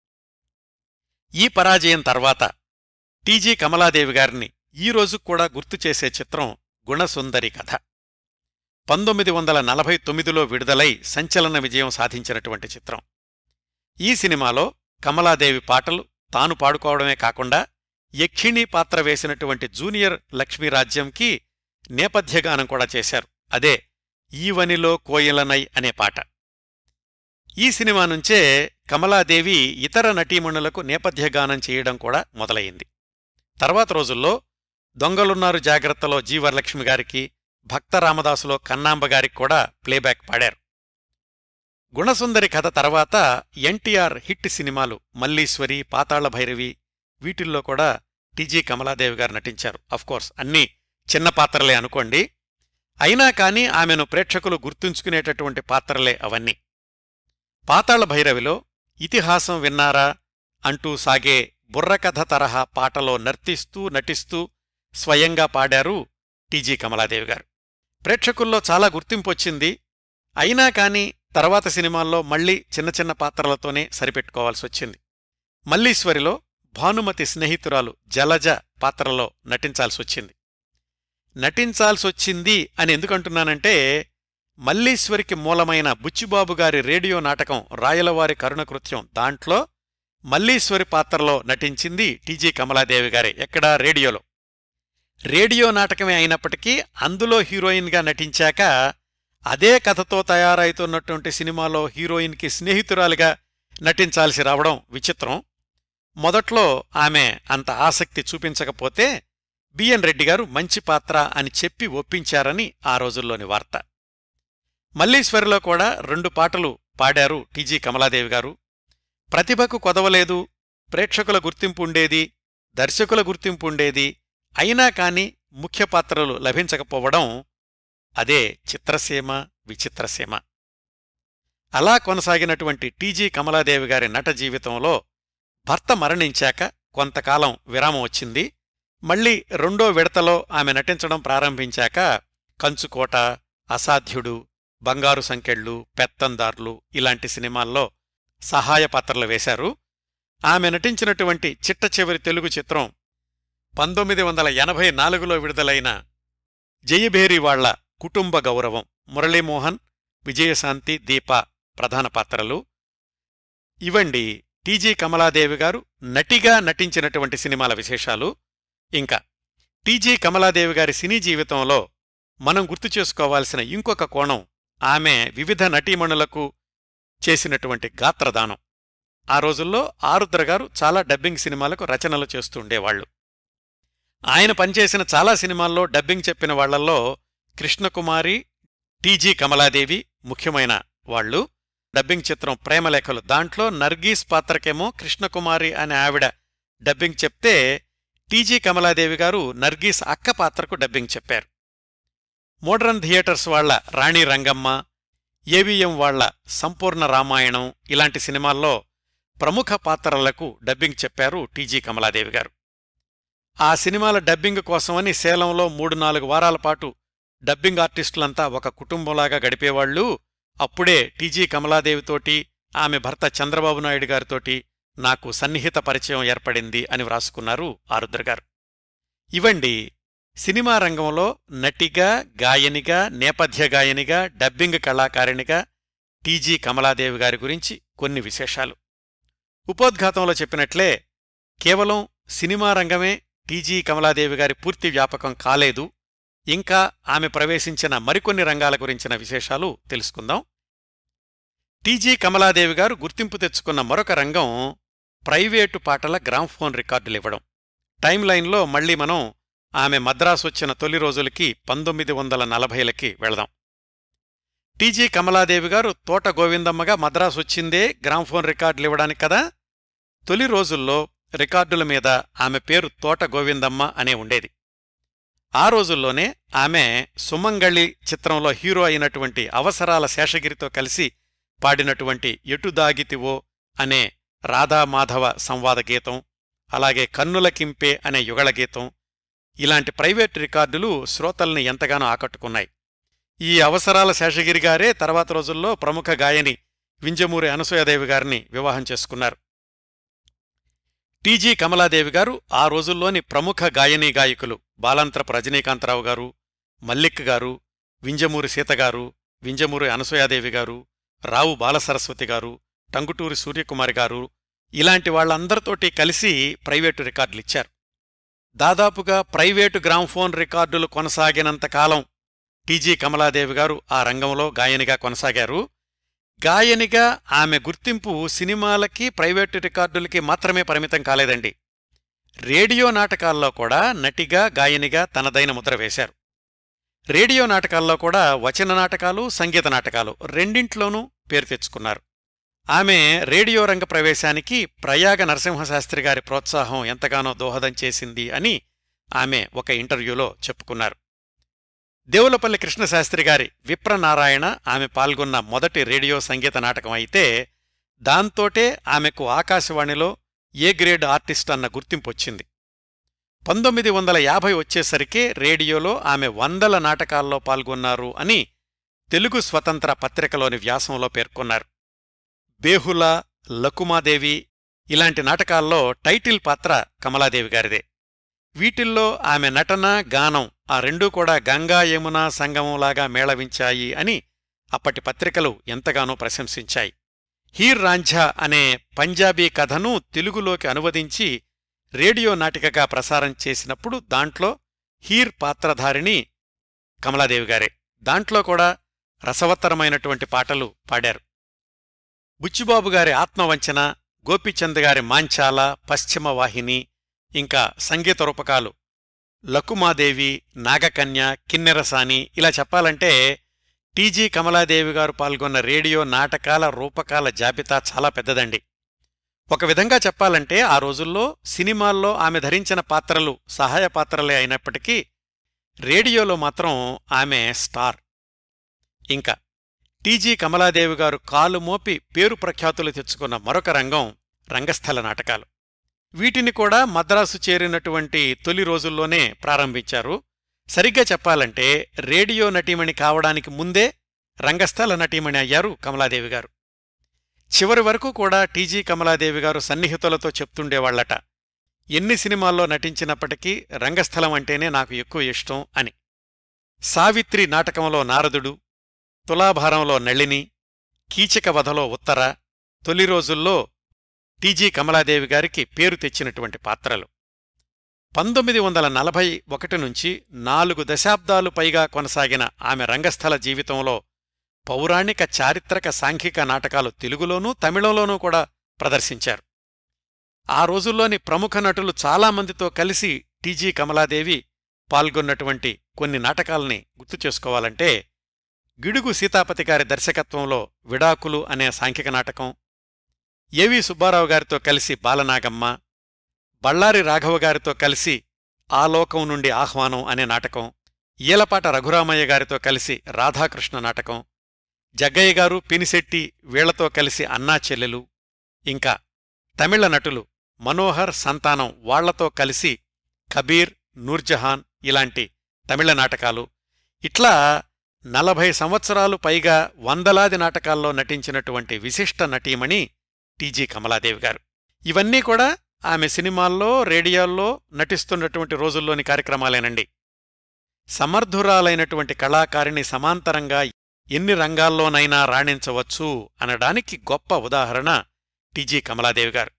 ఈ పరాజయం తర్వాత టీజీ కమలాదేవి గారిని ఈ రోజు కూడా గుర్తు చేసే చిత్రం గుణసుందరి కథ పంతొమ్మిది వందల నలభై తొమ్మిదిలో విడుదలై సంచలన విజయం సాధించినటువంటి చిత్రం ఈ సినిమాలో కమలాదేవి పాటలు తాను పాడుకోవడమే కాకుండా యక్షిణీ పాత్ర వేసినటువంటి జూనియర్ లక్ష్మీరాజ్యంకి నేపథ్యగానం కూడా చేశారు అదే ఈవనిలో కోయిలనై అనే పాట ఈ సినిమా నుంచే కమలాదేవి ఇతర నటీమణులకు నేపథ్యగానం చేయడం కూడా మొదలయింది తర్వాత రోజుల్లో దొంగలున్నారు జాగ్రత్తలో జీవరలక్ష్మి గారికి భక్త రామదాసులో కన్నాంబ గారికి కూడా ప్లేబ్యాక్ పాడారు గుణసుందరి కథ తర్వాత ఎన్టీఆర్ హిట్ సినిమాలు మల్లీశ్వరి పాతాళ భైరవి వీటిల్లో కూడా టీజీ కమలాదేవి గారు నటించారు అఫ్కోర్స్ అన్నీ చిన్న పాత్రలే అనుకోండి అయినా కాని ఆమెను ప్రేక్షకులు గుర్తుంచుకునేటటువంటి పాత్రలే అవన్నీ పాతాళ భైరవిలో ఇతిహాసం విన్నారా అంటూ సాగే బుర్రకథ తరహా పాటలో నర్తిస్తూ నటిస్తూ స్వయంగా పాడారు టీజీ కమలాదేవి గారు ప్రేక్షకుల్లో చాలా గుర్తింపొచ్చింది అయినా కాని తర్వాత సినిమాల్లో మళ్లీ చిన్న చిన్న పాత్రలతోనే సరిపెట్టుకోవాల్సొచ్చింది మల్లీశ్వరిలో భానుమతి స్నేహితురాలు జలజ పాత్రలో నటించాల్సొచ్చింది నటించాల్సొచ్చింది అని ఎందుకంటున్నానంటే మల్లీశ్వరికి మూలమైన బుచ్చిబాబు గారి రేడియో నాటకం రాయలవారి కరుణకృత్యం దాంట్లో మల్లీశ్వరి పాత్రలో నటించింది టీజీ కమలాదేవి గారే ఎక్కడా రేడియోలో రేడియో నాటకమే అయినప్పటికీ అందులో హీరోయిన్గా నటించాక అదే కథతో తయారైతున్నటువంటి సినిమాలో హీరోయిన్కి స్నేహితురాలిగా నటించాల్సి రావడం విచిత్రం మొదట్లో ఆమె అంత ఆసక్తి చూపించకపోతే బిఎన్ రెడ్డి గారు మంచి పాత్ర అని చెప్పి ఒప్పించారని ఆ రోజుల్లోని వార్త మల్లీశ్వరిలో కూడా రెండు పాటలు పాడారు టీజీ కమలాదేవి గారు ప్రతిభకు కొదవలేదు ప్రేక్షకుల గుర్తింపు ఉండేది దర్శకుల గుర్తింపు ఉండేది అయినా కాని ముఖ్య పాత్రలు లభించకపోవడం అదే చిత్రసీమ విచిత్రసీమ అలా కొనసాగినటువంటి టీజీ కమలాదేవి గారి నట జీవితంలో భర్త మరణించాక కొంతకాలం విరామం వచ్చింది మళ్లీ రెండో విడతలో ఆమె నటించడం ప్రారంభించాక కంచుకోట అసాధ్యుడు బంగారు సంకెళ్ళు పెత్తందార్లు ఇలాంటి సినిమాల్లో సహాయ పాత్రలు వేశారు ఆమె నటించినటువంటి చిట్ట చివరి తెలుగు చిత్రం పంతొమ్మిది వందల ఎనభై నాలుగులో విడుదలైన జయభేరి వాళ్ల కుటుంబ గౌరవం మురళీమోహన్ విజయశాంతి దీప ప్రధాన పాత్రలు ఇవండి టీజీ కమలాదేవి గారు నటిగా నటించినటువంటి సినిమాల విశేషాలు ఇంకా టీజీ కమలాదేవి గారి సినీ జీవితంలో మనం గుర్తు చేసుకోవాల్సిన ఇంకొక కోణం ఆమె వివిధ నటీమణులకు చేసినటువంటి గాత్రదానం ఆ రోజుల్లో ఆరుద్ర గారు చాలా డబ్బింగ్ సినిమాలకు రచనలు చేస్తూ ఉండేవాళ్లు ఆయన పనిచేసిన చాలా సినిమాల్లో డబ్బింగ్ చెప్పిన వాళ్లల్లో కృష్ణకుమారి టీజీ కమలాదేవి ముఖ్యమైన వాళ్ళు డబ్బింగ్ చిత్రం ప్రేమలేఖలు దాంట్లో నర్గీస్ పాత్రకేమో కృష్ణకుమారి అనే ఆవిడ డబ్బింగ్ చెప్తే టీజీ కమలాదేవి గారు నర్గీస్ అక్క పాత్రకు డబ్బింగ్ చెప్పారు మోడ్రన్ థియేటర్స్ వాళ్ల రాణి రంగమ్మ ఏవిఎం వాళ్ల సంపూర్ణ రామాయణం ఇలాంటి సినిమాల్లో ప్రముఖ పాత్రలకు డబ్బింగ్ చెప్పారు టీజీ కమలాదేవి గారు ఆ సినిమాల డబ్బింగ్ కోసమని సేలంలో మూడు నాలుగు వారాల పాటు డబ్బింగ్ ఆర్టిస్టులంతా ఒక కుటుంబంలాగా గడిపేవాళ్లు అప్పుడే టీజీ కమలాదేవితోటి ఆమె భర్త చంద్రబాబు నాయుడు గారితోటి నాకు సన్నిహిత పరిచయం ఏర్పడింది అని వ్రాసుకున్నారు ఆరుద్ర గారు ఇవండి సినిమా రంగంలో నటిగా గాయనిగా నేపథ్య గాయనిగా డబ్బింగ్ కళాకారిణిగా టీజీ కమలాదేవి గారి గురించి కొన్ని విశేషాలు ఉపోద్ఘాతంలో చెప్పినట్లే కేవలం సినిమా రంగమే టీజీ కమలాదేవి గారి పూర్తి వ్యాపకం కాలేదు ఇంకా ఆమె ప్రవేశించిన మరికొన్ని రంగాల గురించిన విశేషాలు తెలుసుకుందాం టీజీ కమలాదేవి గారు గుర్తింపు తెచ్చుకున్న మరొక రంగం ప్రైవేటు పాటల గ్రామ్ఫోన్ రికార్డులివ్వడం టైం లైన్లో మళ్ళీ మనం ఆమె మద్రాసు వచ్చిన తొలి రోజులకి పంతొమ్మిది వందల నలభైలకి వెళదాం టీజీ కమలాదేవి గారు తోట గోవిందమ్మగా మద్రాసు వచ్చిందే గ్రామ్ఫోన్ రికార్డులు ఇవ్వడానికి కదా తొలి రోజుల్లో రికార్డుల మీద ఆమె పేరు తోట గోవిందమ్మ అనే ఉండేది ఆ రోజుల్లోనే ఆమె సుమంగళి చిత్రంలో హీరో అయినటువంటి అవసరాల శేషగిరితో కలిసి పాడినటువంటి ఎటుదాగితివో అనే రాధామాధవ సంవాద గీతం అలాగే కన్నుల కింపే అనే యుగళ గీతం ఇలాంటి ప్రైవేట్ రికార్డులు శ్రోతల్ని ఎంతగానో ఆకట్టుకున్నాయి ఈ అవసరాల శేషగిరి గారే తర్వాత రోజుల్లో ప్రముఖ గాయని వింజమూరి అనసూయదేవి గారిని వివాహం చేసుకున్నారు టీజీ కమలాదేవి గారు ఆ రోజుల్లోని ప్రముఖ గాయనీ గాయకులు బాలంత్రపు రజనీకాంతరావు గారు మల్లిక్ గారు వింజమూరి సీతగారు వింజమూరి అనసూయాదేవి గారు రావు బాలసరస్వతి గారు టంగుటూరి సూర్యకుమారి గారు ఇలాంటి వాళ్ళందరితోటి కలిసి ప్రైవేటు రికార్డులిచ్చారు దాదాపుగా ప్రైవేటు గ్రామ్ఫోన్ రికార్డులు కొనసాగినంతకాలం టీజీ కమలాదేవి గారు ఆ రంగంలో గాయనిగా కొనసాగారు గాయనిగా ఆమె గుర్తింపు సినిమాలకి ప్రైవేటు రికార్డులకి మాత్రమే పరిమితం కాలేదండి రేడియో నాటకాల్లో కూడా నటిగా గాయనిగా తనదైన ముద్ర వేశారు రేడియో నాటకాల్లో కూడా వచన నాటకాలు సంగీత నాటకాలు రెండింట్లోనూ పేరు తెచ్చుకున్నారు ఆమె రేడియో రంగ ప్రవేశానికి ప్రయాగ నరసింహశాస్త్రి గారి ప్రోత్సాహం ఎంతగానో దోహదం చేసింది అని ఆమె ఒక ఇంటర్వ్యూలో చెప్పుకున్నారు దేవులపల్లి కృష్ణశాస్త్రి గారి విప్రనారాయణ ఆమె పాల్గొన్న మొదటి రేడియో సంగీత నాటకం అయితే దాంతోటే ఆమెకు ఆకాశవాణిలో ఏ గ్రేడ్ ఆర్టిస్ట్ అన్న గుర్తింపు వచ్చింది పంతొమ్మిది వందల యాభై వచ్చేసరికే రేడియోలో ఆమె వందల నాటకాల్లో పాల్గొన్నారు అని తెలుగు స్వతంత్ర పత్రికలోని వ్యాసంలో పేర్కొన్నారు బేహుల లకుమాదేవి ఇలాంటి నాటకాల్లో టైటిల్ పాత్ర కమలాదేవి గారిదే వీటిల్లో ఆమె నటన గానం ఆ రెండూ కూడా గంగా యమున సంగమంలాగా మేళవించాయి అని అప్పటి పత్రికలు ఎంతగానో ప్రశంసించాయి హీర్ రాంఝా అనే పంజాబీ కథను తెలుగులోకి అనువదించి రేడియో నాటికగా ప్రసారం చేసినప్పుడు దాంట్లో హీర్ పాత్రధారిణి కమలాదేవి గారే దాంట్లో కూడా రసవత్తరమైనటువంటి పాటలు పాడారు బుచ్చిబాబు గారి ఆత్మవంచన గోపీచంద్ గారి మాంచాల పశ్చిమ వాహిని ఇంకా సంగీత రూపకాలు లకుమాదేవి నాగకన్య కిన్నెరసాని ఇలా చెప్పాలంటే టీజీ కమలాదేవి గారు పాల్గొన్న రేడియో నాటకాల రూపకాల జాబితా చాలా పెద్దదండి ఒక విధంగా చెప్పాలంటే ఆ రోజుల్లో సినిమాల్లో ఆమె ధరించిన పాత్రలు సహాయ పాత్రలే అయినప్పటికీ రేడియోలో మాత్రం ఆమె స్టార్ ఇంకా టీజీ కమలాదేవి గారు కాలు మోపి పేరు ప్రఖ్యాతులు తెచ్చుకున్న మరొక రంగం రంగస్థల నాటకాలు వీటిని కూడా మద్రాసు చేరినటువంటి తొలి రోజుల్లోనే ప్రారంభించారు సరిగ్గా చెప్పాలంటే రేడియో నటీమణి కావడానికి ముందే రంగస్థల నటీమణి అయ్యారు కమలాదేవి గారు చివరి వరకు కూడా టీజీ కమలాదేవి గారు సన్నిహితులతో చెప్తుండేవాళ్లట ఎన్ని సినిమాల్లో నటించినప్పటికీ రంగస్థలం అంటేనే నాకు ఎక్కువ ఇష్టం అని సావిత్రి నాటకంలో నారదుడు తులాభారంలో నళిని కీచక వధలో ఉత్తర తొలి రోజుల్లో టీజీ కమలాదేవి గారికి పేరు తెచ్చినటువంటి పాత్రలు పంతొమ్మిది వందల నలభై ఒకటి నుంచి నాలుగు దశాబ్దాలు పైగా కొనసాగిన ఆమె రంగస్థల జీవితంలో పౌరాణిక చారిత్రక సాంఘిక నాటకాలు తెలుగులోనూ తమిళంలోనూ కూడా ప్రదర్శించారు ఆ రోజుల్లోని ప్రముఖ నటులు చాలామందితో కలిసి టీజీ కమలాదేవి పాల్గొన్నటువంటి కొన్ని నాటకాల్ని గుర్తు చేసుకోవాలంటే గిడుగు సీతాపతి గారి దర్శకత్వంలో విడాకులు అనే సాంఘిక నాటకం ఏవి సుబ్బారావు గారితో కలిసి బాలనాగమ్మ బళ్ళారి రాఘవ గారితో కలిసి ఆలోకం నుండి ఆహ్వానం అనే నాటకం ఈలపాట రఘురామయ్య గారితో కలిసి రాధాకృష్ణ నాటకం జగ్గయ్య గారు పినిశెట్టి వీళ్లతో కలిసి అన్నా చెల్లెలు ఇంకా తమిళ నటులు మనోహర్ సంతానం వాళ్లతో కలిసి కబీర్ నూర్జహాన్ ఇలాంటి తమిళ నాటకాలు ఇట్లా నలభై సంవత్సరాలు పైగా వందలాది నాటకాల్లో నటించినటువంటి విశిష్ట నటీమణి టీజీ కమలాదేవి గారు ఇవన్నీ కూడా ఆమె సినిమాల్లో రేడియోల్లో నటిస్తున్నటువంటి రోజుల్లోని కార్యక్రమాలేనండి సమర్థురాలైనటువంటి కళాకారిణి సమాంతరంగా ఎన్ని రంగాల్లోనైనా రాణించవచ్చు అనడానికి గొప్ప ఉదాహరణ టీజీ కమలాదేవి గారు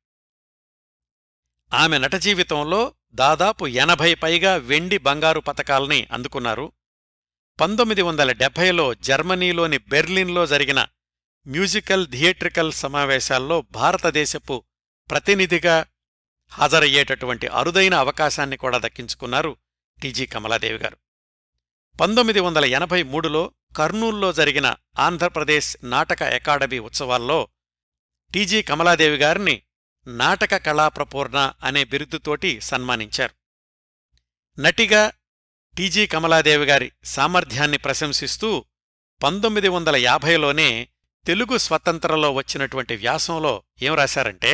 ఆమె నట జీవితంలో దాదాపు ఎనభై పైగా వెండి బంగారు పతకాల్ని అందుకున్నారు పంతొమ్మిది వందల డెబ్భైలో జర్మనీలోని బెర్లిన్లో జరిగిన మ్యూజికల్ థియేట్రికల్ సమావేశాల్లో భారతదేశపు ప్రతినిధిగా హాజరయ్యేటటువంటి అరుదైన అవకాశాన్ని కూడా దక్కించుకున్నారు టీజీ కమలాదేవి గారు పంతొమ్మిది వందల ఎనభై మూడులో కర్నూల్లో జరిగిన ఆంధ్రప్రదేశ్ నాటక అకాడమీ ఉత్సవాల్లో టీజీ కమలాదేవి గారిని నాటక కళాప్రపూర్ణ అనే బిరుదుతోటి సన్మానించారు నటిగా టీజీ కమలాదేవి గారి సామర్థ్యాన్ని ప్రశంసిస్తూ పంతొమ్మిది వందల యాభైలోనే తెలుగు స్వతంత్రలో వచ్చినటువంటి వ్యాసంలో ఏం రాశారంటే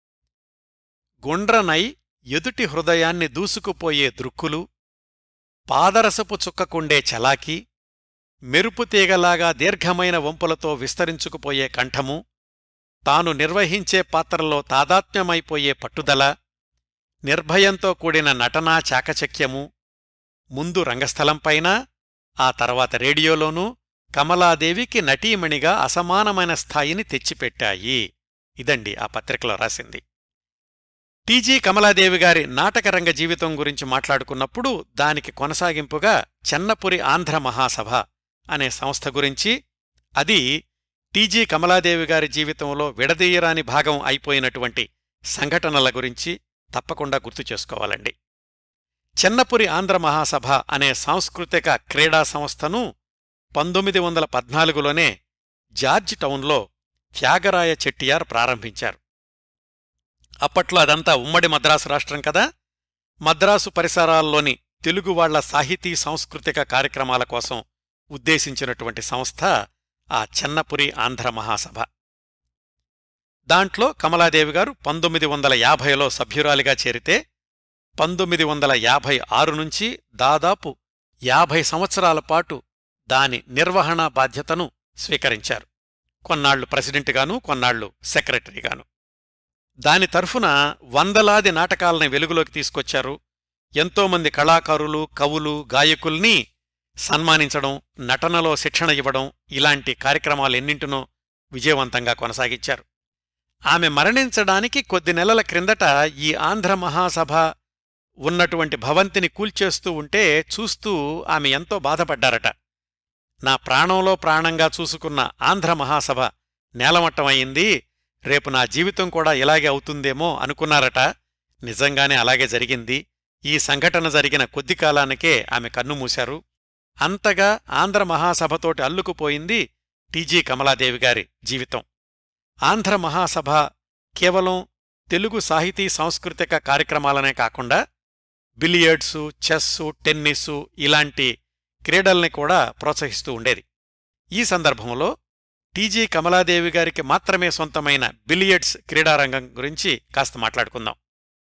గుండ్రనై ఎదుటి హృదయాన్ని దూసుకుపోయే దృక్కులు పాదరసపు చుక్కకుండే చలాకి మెరుపు తీగలాగా దీర్ఘమైన వంపులతో విస్తరించుకుపోయే కంఠము తాను నిర్వహించే పాత్రలో తాదాత్మ్యమైపోయే పట్టుదల నిర్భయంతో కూడిన నటనా చాకచక్యము ముందు రంగస్థలంపైన ఆ తర్వాత రేడియోలోనూ కమలాదేవికి నటీమణిగా అసమానమైన స్థాయిని తెచ్చిపెట్టాయి ఇదండి ఆ పత్రికలో రాసింది టీజీ కమలాదేవి గారి నాటకరంగ జీవితం గురించి మాట్లాడుకున్నప్పుడు దానికి కొనసాగింపుగా చెన్నపురి ఆంధ్ర మహాసభ అనే సంస్థ గురించి అది టీజీ కమలాదేవి గారి జీవితంలో విడదీయరాని భాగం అయిపోయినటువంటి సంఘటనల గురించి తప్పకుండా గుర్తు చేసుకోవాలండి చెన్నపురి ఆంధ్ర మహాసభ అనే సాంస్కృతిక క్రీడా సంస్థను పంతొమ్మిది వందల పద్నాలుగులోనే జార్జ్ టౌన్లో త్యాగరాయ చెట్టియార్ ప్రారంభించారు అప్పట్లో అదంతా ఉమ్మడి మద్రాసు రాష్ట్రం కదా మద్రాసు పరిసరాల్లోని తెలుగువాళ్ల సాహితీ సాంస్కృతిక కార్యక్రమాల కోసం ఉద్దేశించినటువంటి సంస్థ ఆ చెన్నపురి ఆంధ్ర మహాసభ దాంట్లో కమలాదేవి గారు పంతొమ్మిది వందల యాభైలో సభ్యురాలిగా చేరితే పంతొమ్మిది వందల యాభై ఆరు నుంచి దాదాపు యాభై సంవత్సరాల పాటు దాని నిర్వహణా బాధ్యతను స్వీకరించారు కొన్నాళ్లు ప్రెసిడెంట్గాను కొన్నాళ్లు సెక్రటరీగాను దాని తరఫున వందలాది నాటకాలని వెలుగులోకి తీసుకొచ్చారు ఎంతోమంది కళాకారులు కవులు గాయకుల్ని సన్మానించడం నటనలో శిక్షణ ఇవ్వడం ఇలాంటి కార్యక్రమాలెన్నింటినో విజయవంతంగా కొనసాగించారు ఆమె మరణించడానికి కొద్ది నెలల క్రిందట ఈ ఆంధ్ర మహాసభ ఉన్నటువంటి భవంతిని కూల్చేస్తూ ఉంటే చూస్తూ ఆమె ఎంతో బాధపడ్డారట నా ప్రాణంలో ప్రాణంగా చూసుకున్న ఆంధ్ర మహాసభ నేలమట్టమయ్యింది రేపు నా జీవితం కూడా ఇలాగే అవుతుందేమో అనుకున్నారట నిజంగానే అలాగే జరిగింది ఈ సంఘటన జరిగిన కొద్ది కాలానికే ఆమె కన్నుమూశారు అంతగా ఆంధ్ర మహాసభతోటి అల్లుకుపోయింది టీజీ కమలాదేవి గారి జీవితం ఆంధ్ర మహాసభ కేవలం తెలుగు సాహితీ సాంస్కృతిక కార్యక్రమాలనే కాకుండా బిలియర్డ్సు చెస్సు టెన్నిస్సు ఇలాంటి క్రీడల్ని కూడా ప్రోత్సహిస్తూ ఉండేది ఈ సందర్భంలో టీజీ కమలాదేవి గారికి మాత్రమే సొంతమైన బిలియర్డ్స్ క్రీడారంగం గురించి కాస్త మాట్లాడుకుందాం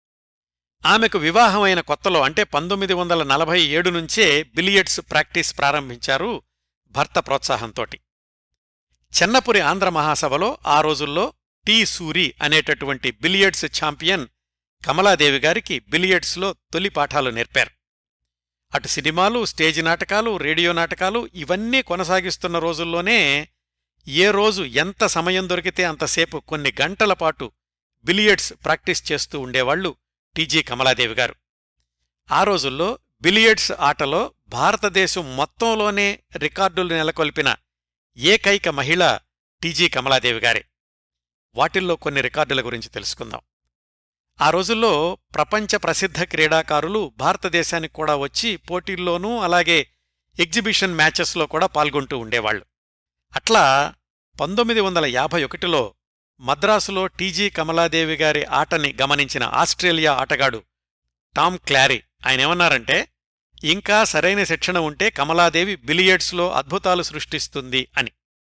ఆమెకు వివాహమైన కొత్తలో అంటే పంతొమ్మిది వందల నలభై ఏడు నుంచే బిలియర్డ్స్ ప్రాక్టీస్ ప్రారంభించారు భర్త ప్రోత్సాహంతోటి చెన్నపురి ఆంధ్ర మహాసభలో ఆ రోజుల్లో టీ సూరి అనేటటువంటి బిలియర్డ్స్ ఛాంపియన్ కమలాదేవి గారికి బిలియర్డ్స్లో తొలి పాఠాలు నేర్పారు అటు సినిమాలు స్టేజి నాటకాలు రేడియో నాటకాలు ఇవన్నీ కొనసాగిస్తున్న రోజుల్లోనే ఏ రోజు ఎంత సమయం దొరికితే అంతసేపు కొన్ని గంటల పాటు బిలియర్డ్స్ ప్రాక్టీస్ చేస్తూ ఉండేవాళ్లు టీజీ కమలాదేవి గారు ఆ రోజుల్లో బిలియర్డ్స్ ఆటలో భారతదేశం మొత్తంలోనే రికార్డులు నెలకొల్పిన ఏకైక మహిళ టీజీ కమలాదేవి గారే వాటిల్లో కొన్ని రికార్డుల గురించి తెలుసుకుందాం ఆ రోజుల్లో ప్రపంచ ప్రసిద్ధ క్రీడాకారులు భారతదేశానికి కూడా వచ్చి పోటీల్లోనూ అలాగే ఎగ్జిబిషన్ మ్యాచెస్లో కూడా పాల్గొంటూ ఉండేవాళ్లు అట్లా పంతొమ్మిది వందల యాభై ఒకటిలో మద్రాసులో టీజీ కమలాదేవి గారి ఆటని గమనించిన ఆస్ట్రేలియా ఆటగాడు టామ్ క్లారీ ఆయనేమన్నారంటే ఇంకా సరైన శిక్షణ ఉంటే కమలాదేవి బిలియర్డ్స్లో అద్భుతాలు సృష్టిస్తుంది అని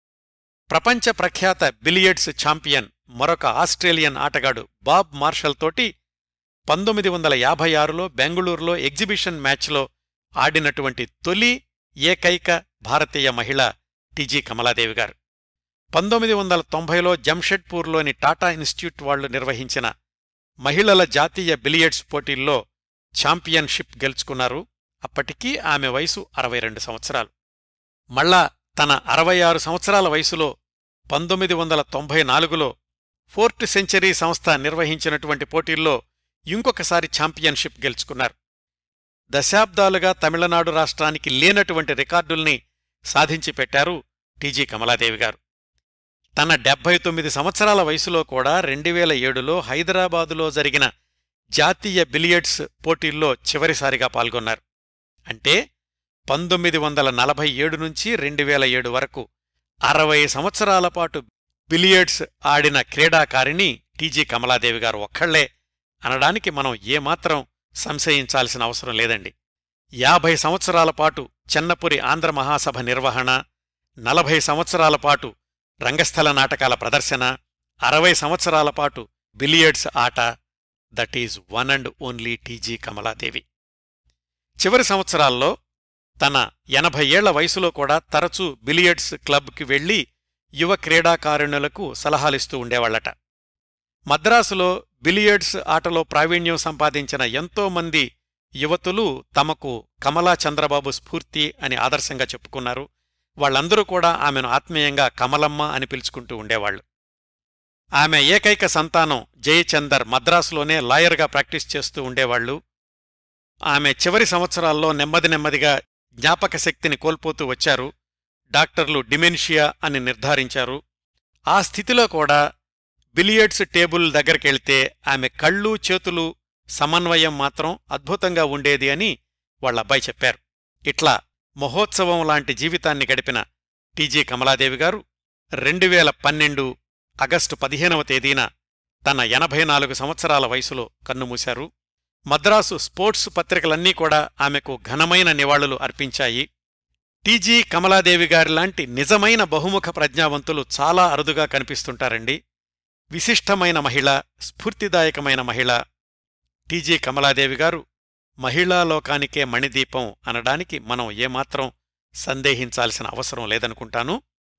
ప్రపంచ ప్రఖ్యాత బిలియర్డ్స్ ఛాంపియన్ మరొక ఆస్ట్రేలియన్ ఆటగాడు బాబ్ మార్షల్ తోటి పంతొమ్మిది వందల యాభై ఆరులో బెంగుళూరులో ఎగ్జిబిషన్ మ్యాచ్లో ఆడినటువంటి తొలి ఏకైక భారతీయ మహిళ టీజీ కమలాదేవి గారు పంతొమ్మిది వందల తొంభైలో జంషెడ్పూర్లోని టాటా ఇన్స్టిట్యూట్ వాళ్లు నిర్వహించిన మహిళల జాతీయ బిలియర్డ్స్ పోటీల్లో ఛాంపియన్షిప్ గెలుచుకున్నారు అప్పటికీ ఆమె వయసు అరవై రెండు సంవత్సరాలు మళ్ళా తన అరవై ఆరు సంవత్సరాల వయసులో పంతొమ్మిది వందల తొంభై నాలుగులో ఫోర్ట్ సెంచరీ సంస్థ నిర్వహించినటువంటి పోటీల్లో ఇంకొకసారి ఛాంపియన్షిప్ గెలుచుకున్నారు దశాబ్దాలుగా తమిళనాడు రాష్ట్రానికి లేనటువంటి రికార్డుల్ని సాధించి పెట్టారు టీజీ కమలాదేవి గారు తన డెబ్బై తొమ్మిది సంవత్సరాల వయసులో కూడా రెండువేల ఏడులో హైదరాబాదులో జరిగిన జాతీయ బిలియర్డ్స్ పోటీల్లో చివరిసారిగా పాల్గొన్నారు అంటే పంతొమ్మిది వందల నలభై ఏడు నుంచి రెండు వేల ఏడు వరకు అరవై సంవత్సరాల పాటు బిలియర్డ్స్ ఆడిన క్రీడాకారిణి టీజీ కమలాదేవి గారు ఒక్కళ్లే అనడానికి మనం ఏమాత్రం సంశయించాల్సిన అవసరం లేదండి యాభై సంవత్సరాల పాటు చెన్నపురి ఆంధ్ర మహాసభ నిర్వహణ నలభై సంవత్సరాల పాటు రంగస్థల నాటకాల ప్రదర్శన అరవై సంవత్సరాల పాటు బిలియర్డ్స్ ఆట that is one and only TG Kamaladevi చివరి సంవత్సరాల్లో తన ఎనభై ఏళ్ల వయసులో కూడా తరచూ బిలియర్డ్స్ క్లబ్కి వెళ్లి యువ క్రీడాకారుణులకు సలహాలిస్తూ ఉండేవాళ్లట మద్రాసులో బిలియర్డ్స్ ఆటలో ప్రావీణ్యం సంపాదించిన ఎంతోమంది యువతులు తమకు కమలా చంద్రబాబు స్ఫూర్తి అని ఆదర్శంగా చెప్పుకున్నారు వాళ్ళందరూ కూడా ఆమెను ఆత్మీయంగా కమలమ్మ అని పిలుచుకుంటూ ఉండేవాళ్లు ఆమె ఏకైక సంతానం జయచందర్ మద్రాసులోనే లాయర్గా ప్రాక్టీస్ చేస్తూ ఉండేవాళ్లు ఆమె చివరి సంవత్సరాల్లో నెమ్మది నెమ్మదిగా జ్ఞాపక శక్తిని కోల్పోతూ వచ్చారు డాక్టర్లు డిమెన్షియా అని నిర్ధారించారు ఆ స్థితిలో కూడా బిలియర్డ్స్ టేబుల్ దగ్గరికెళ్తే ఆమె కళ్ళు చేతులు సమన్వయం మాత్రం అద్భుతంగా ఉండేది అని వాళ్ళబ్బాయి చెప్పారు ఇట్లా మహోత్సవం లాంటి జీవితాన్ని గడిపిన టీజీ కమలాదేవి గారు రెండు వేల పన్నెండు ఆగస్టు పదిహేనవ తేదీన తన ఎనభై నాలుగు సంవత్సరాల వయసులో కన్నుమూశారు మద్రాసు స్పోర్ట్స్ పత్రికలన్నీ కూడా ఆమెకు ఘనమైన నివాళులు అర్పించాయి టీజీ కమలాదేవి గారిలాంటి నిజమైన బహుముఖ ప్రజ్ఞావంతులు చాలా అరుదుగా కనిపిస్తుంటారండి విశిష్టమైన మహిళ స్ఫూర్తిదాయకమైన మహిళ టీజీ కమలాదేవి గారు మహిళా లోకానికే మణిదీపం అనడానికి మనం ఏమాత్రం సందేహించాల్సిన అవసరం లేదనుకుంటాను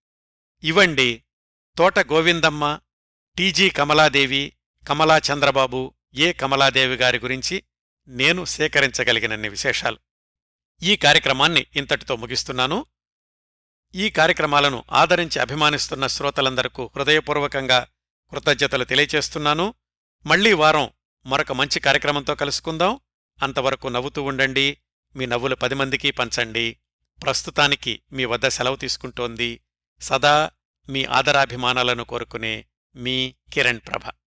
ఇవండి తోట గోవిందమ్మ టీజీ కమలాదేవి కమలా చంద్రబాబు ఏ కమలాదేవి గారి గురించి నేను సేకరించగలిగినన్ని విశేషాలు ఈ కార్యక్రమాన్ని ఇంతటితో ముగిస్తున్నాను ఈ కార్యక్రమాలను ఆదరించి అభిమానిస్తున్న శ్రోతలందరకు హృదయపూర్వకంగా కృతజ్ఞతలు తెలియచేస్తున్నాను మళ్లీ వారం మరొక మంచి కార్యక్రమంతో కలుసుకుందాం అంతవరకు నవ్వుతూ ఉండండి మీ నవ్వులు పది మందికి పంచండి ప్రస్తుతానికి మీ వద్ద సెలవు తీసుకుంటోంది సదా మీ ఆదరాభిమానాలను కోరుకునే మీ కిరణ్ ప్రభ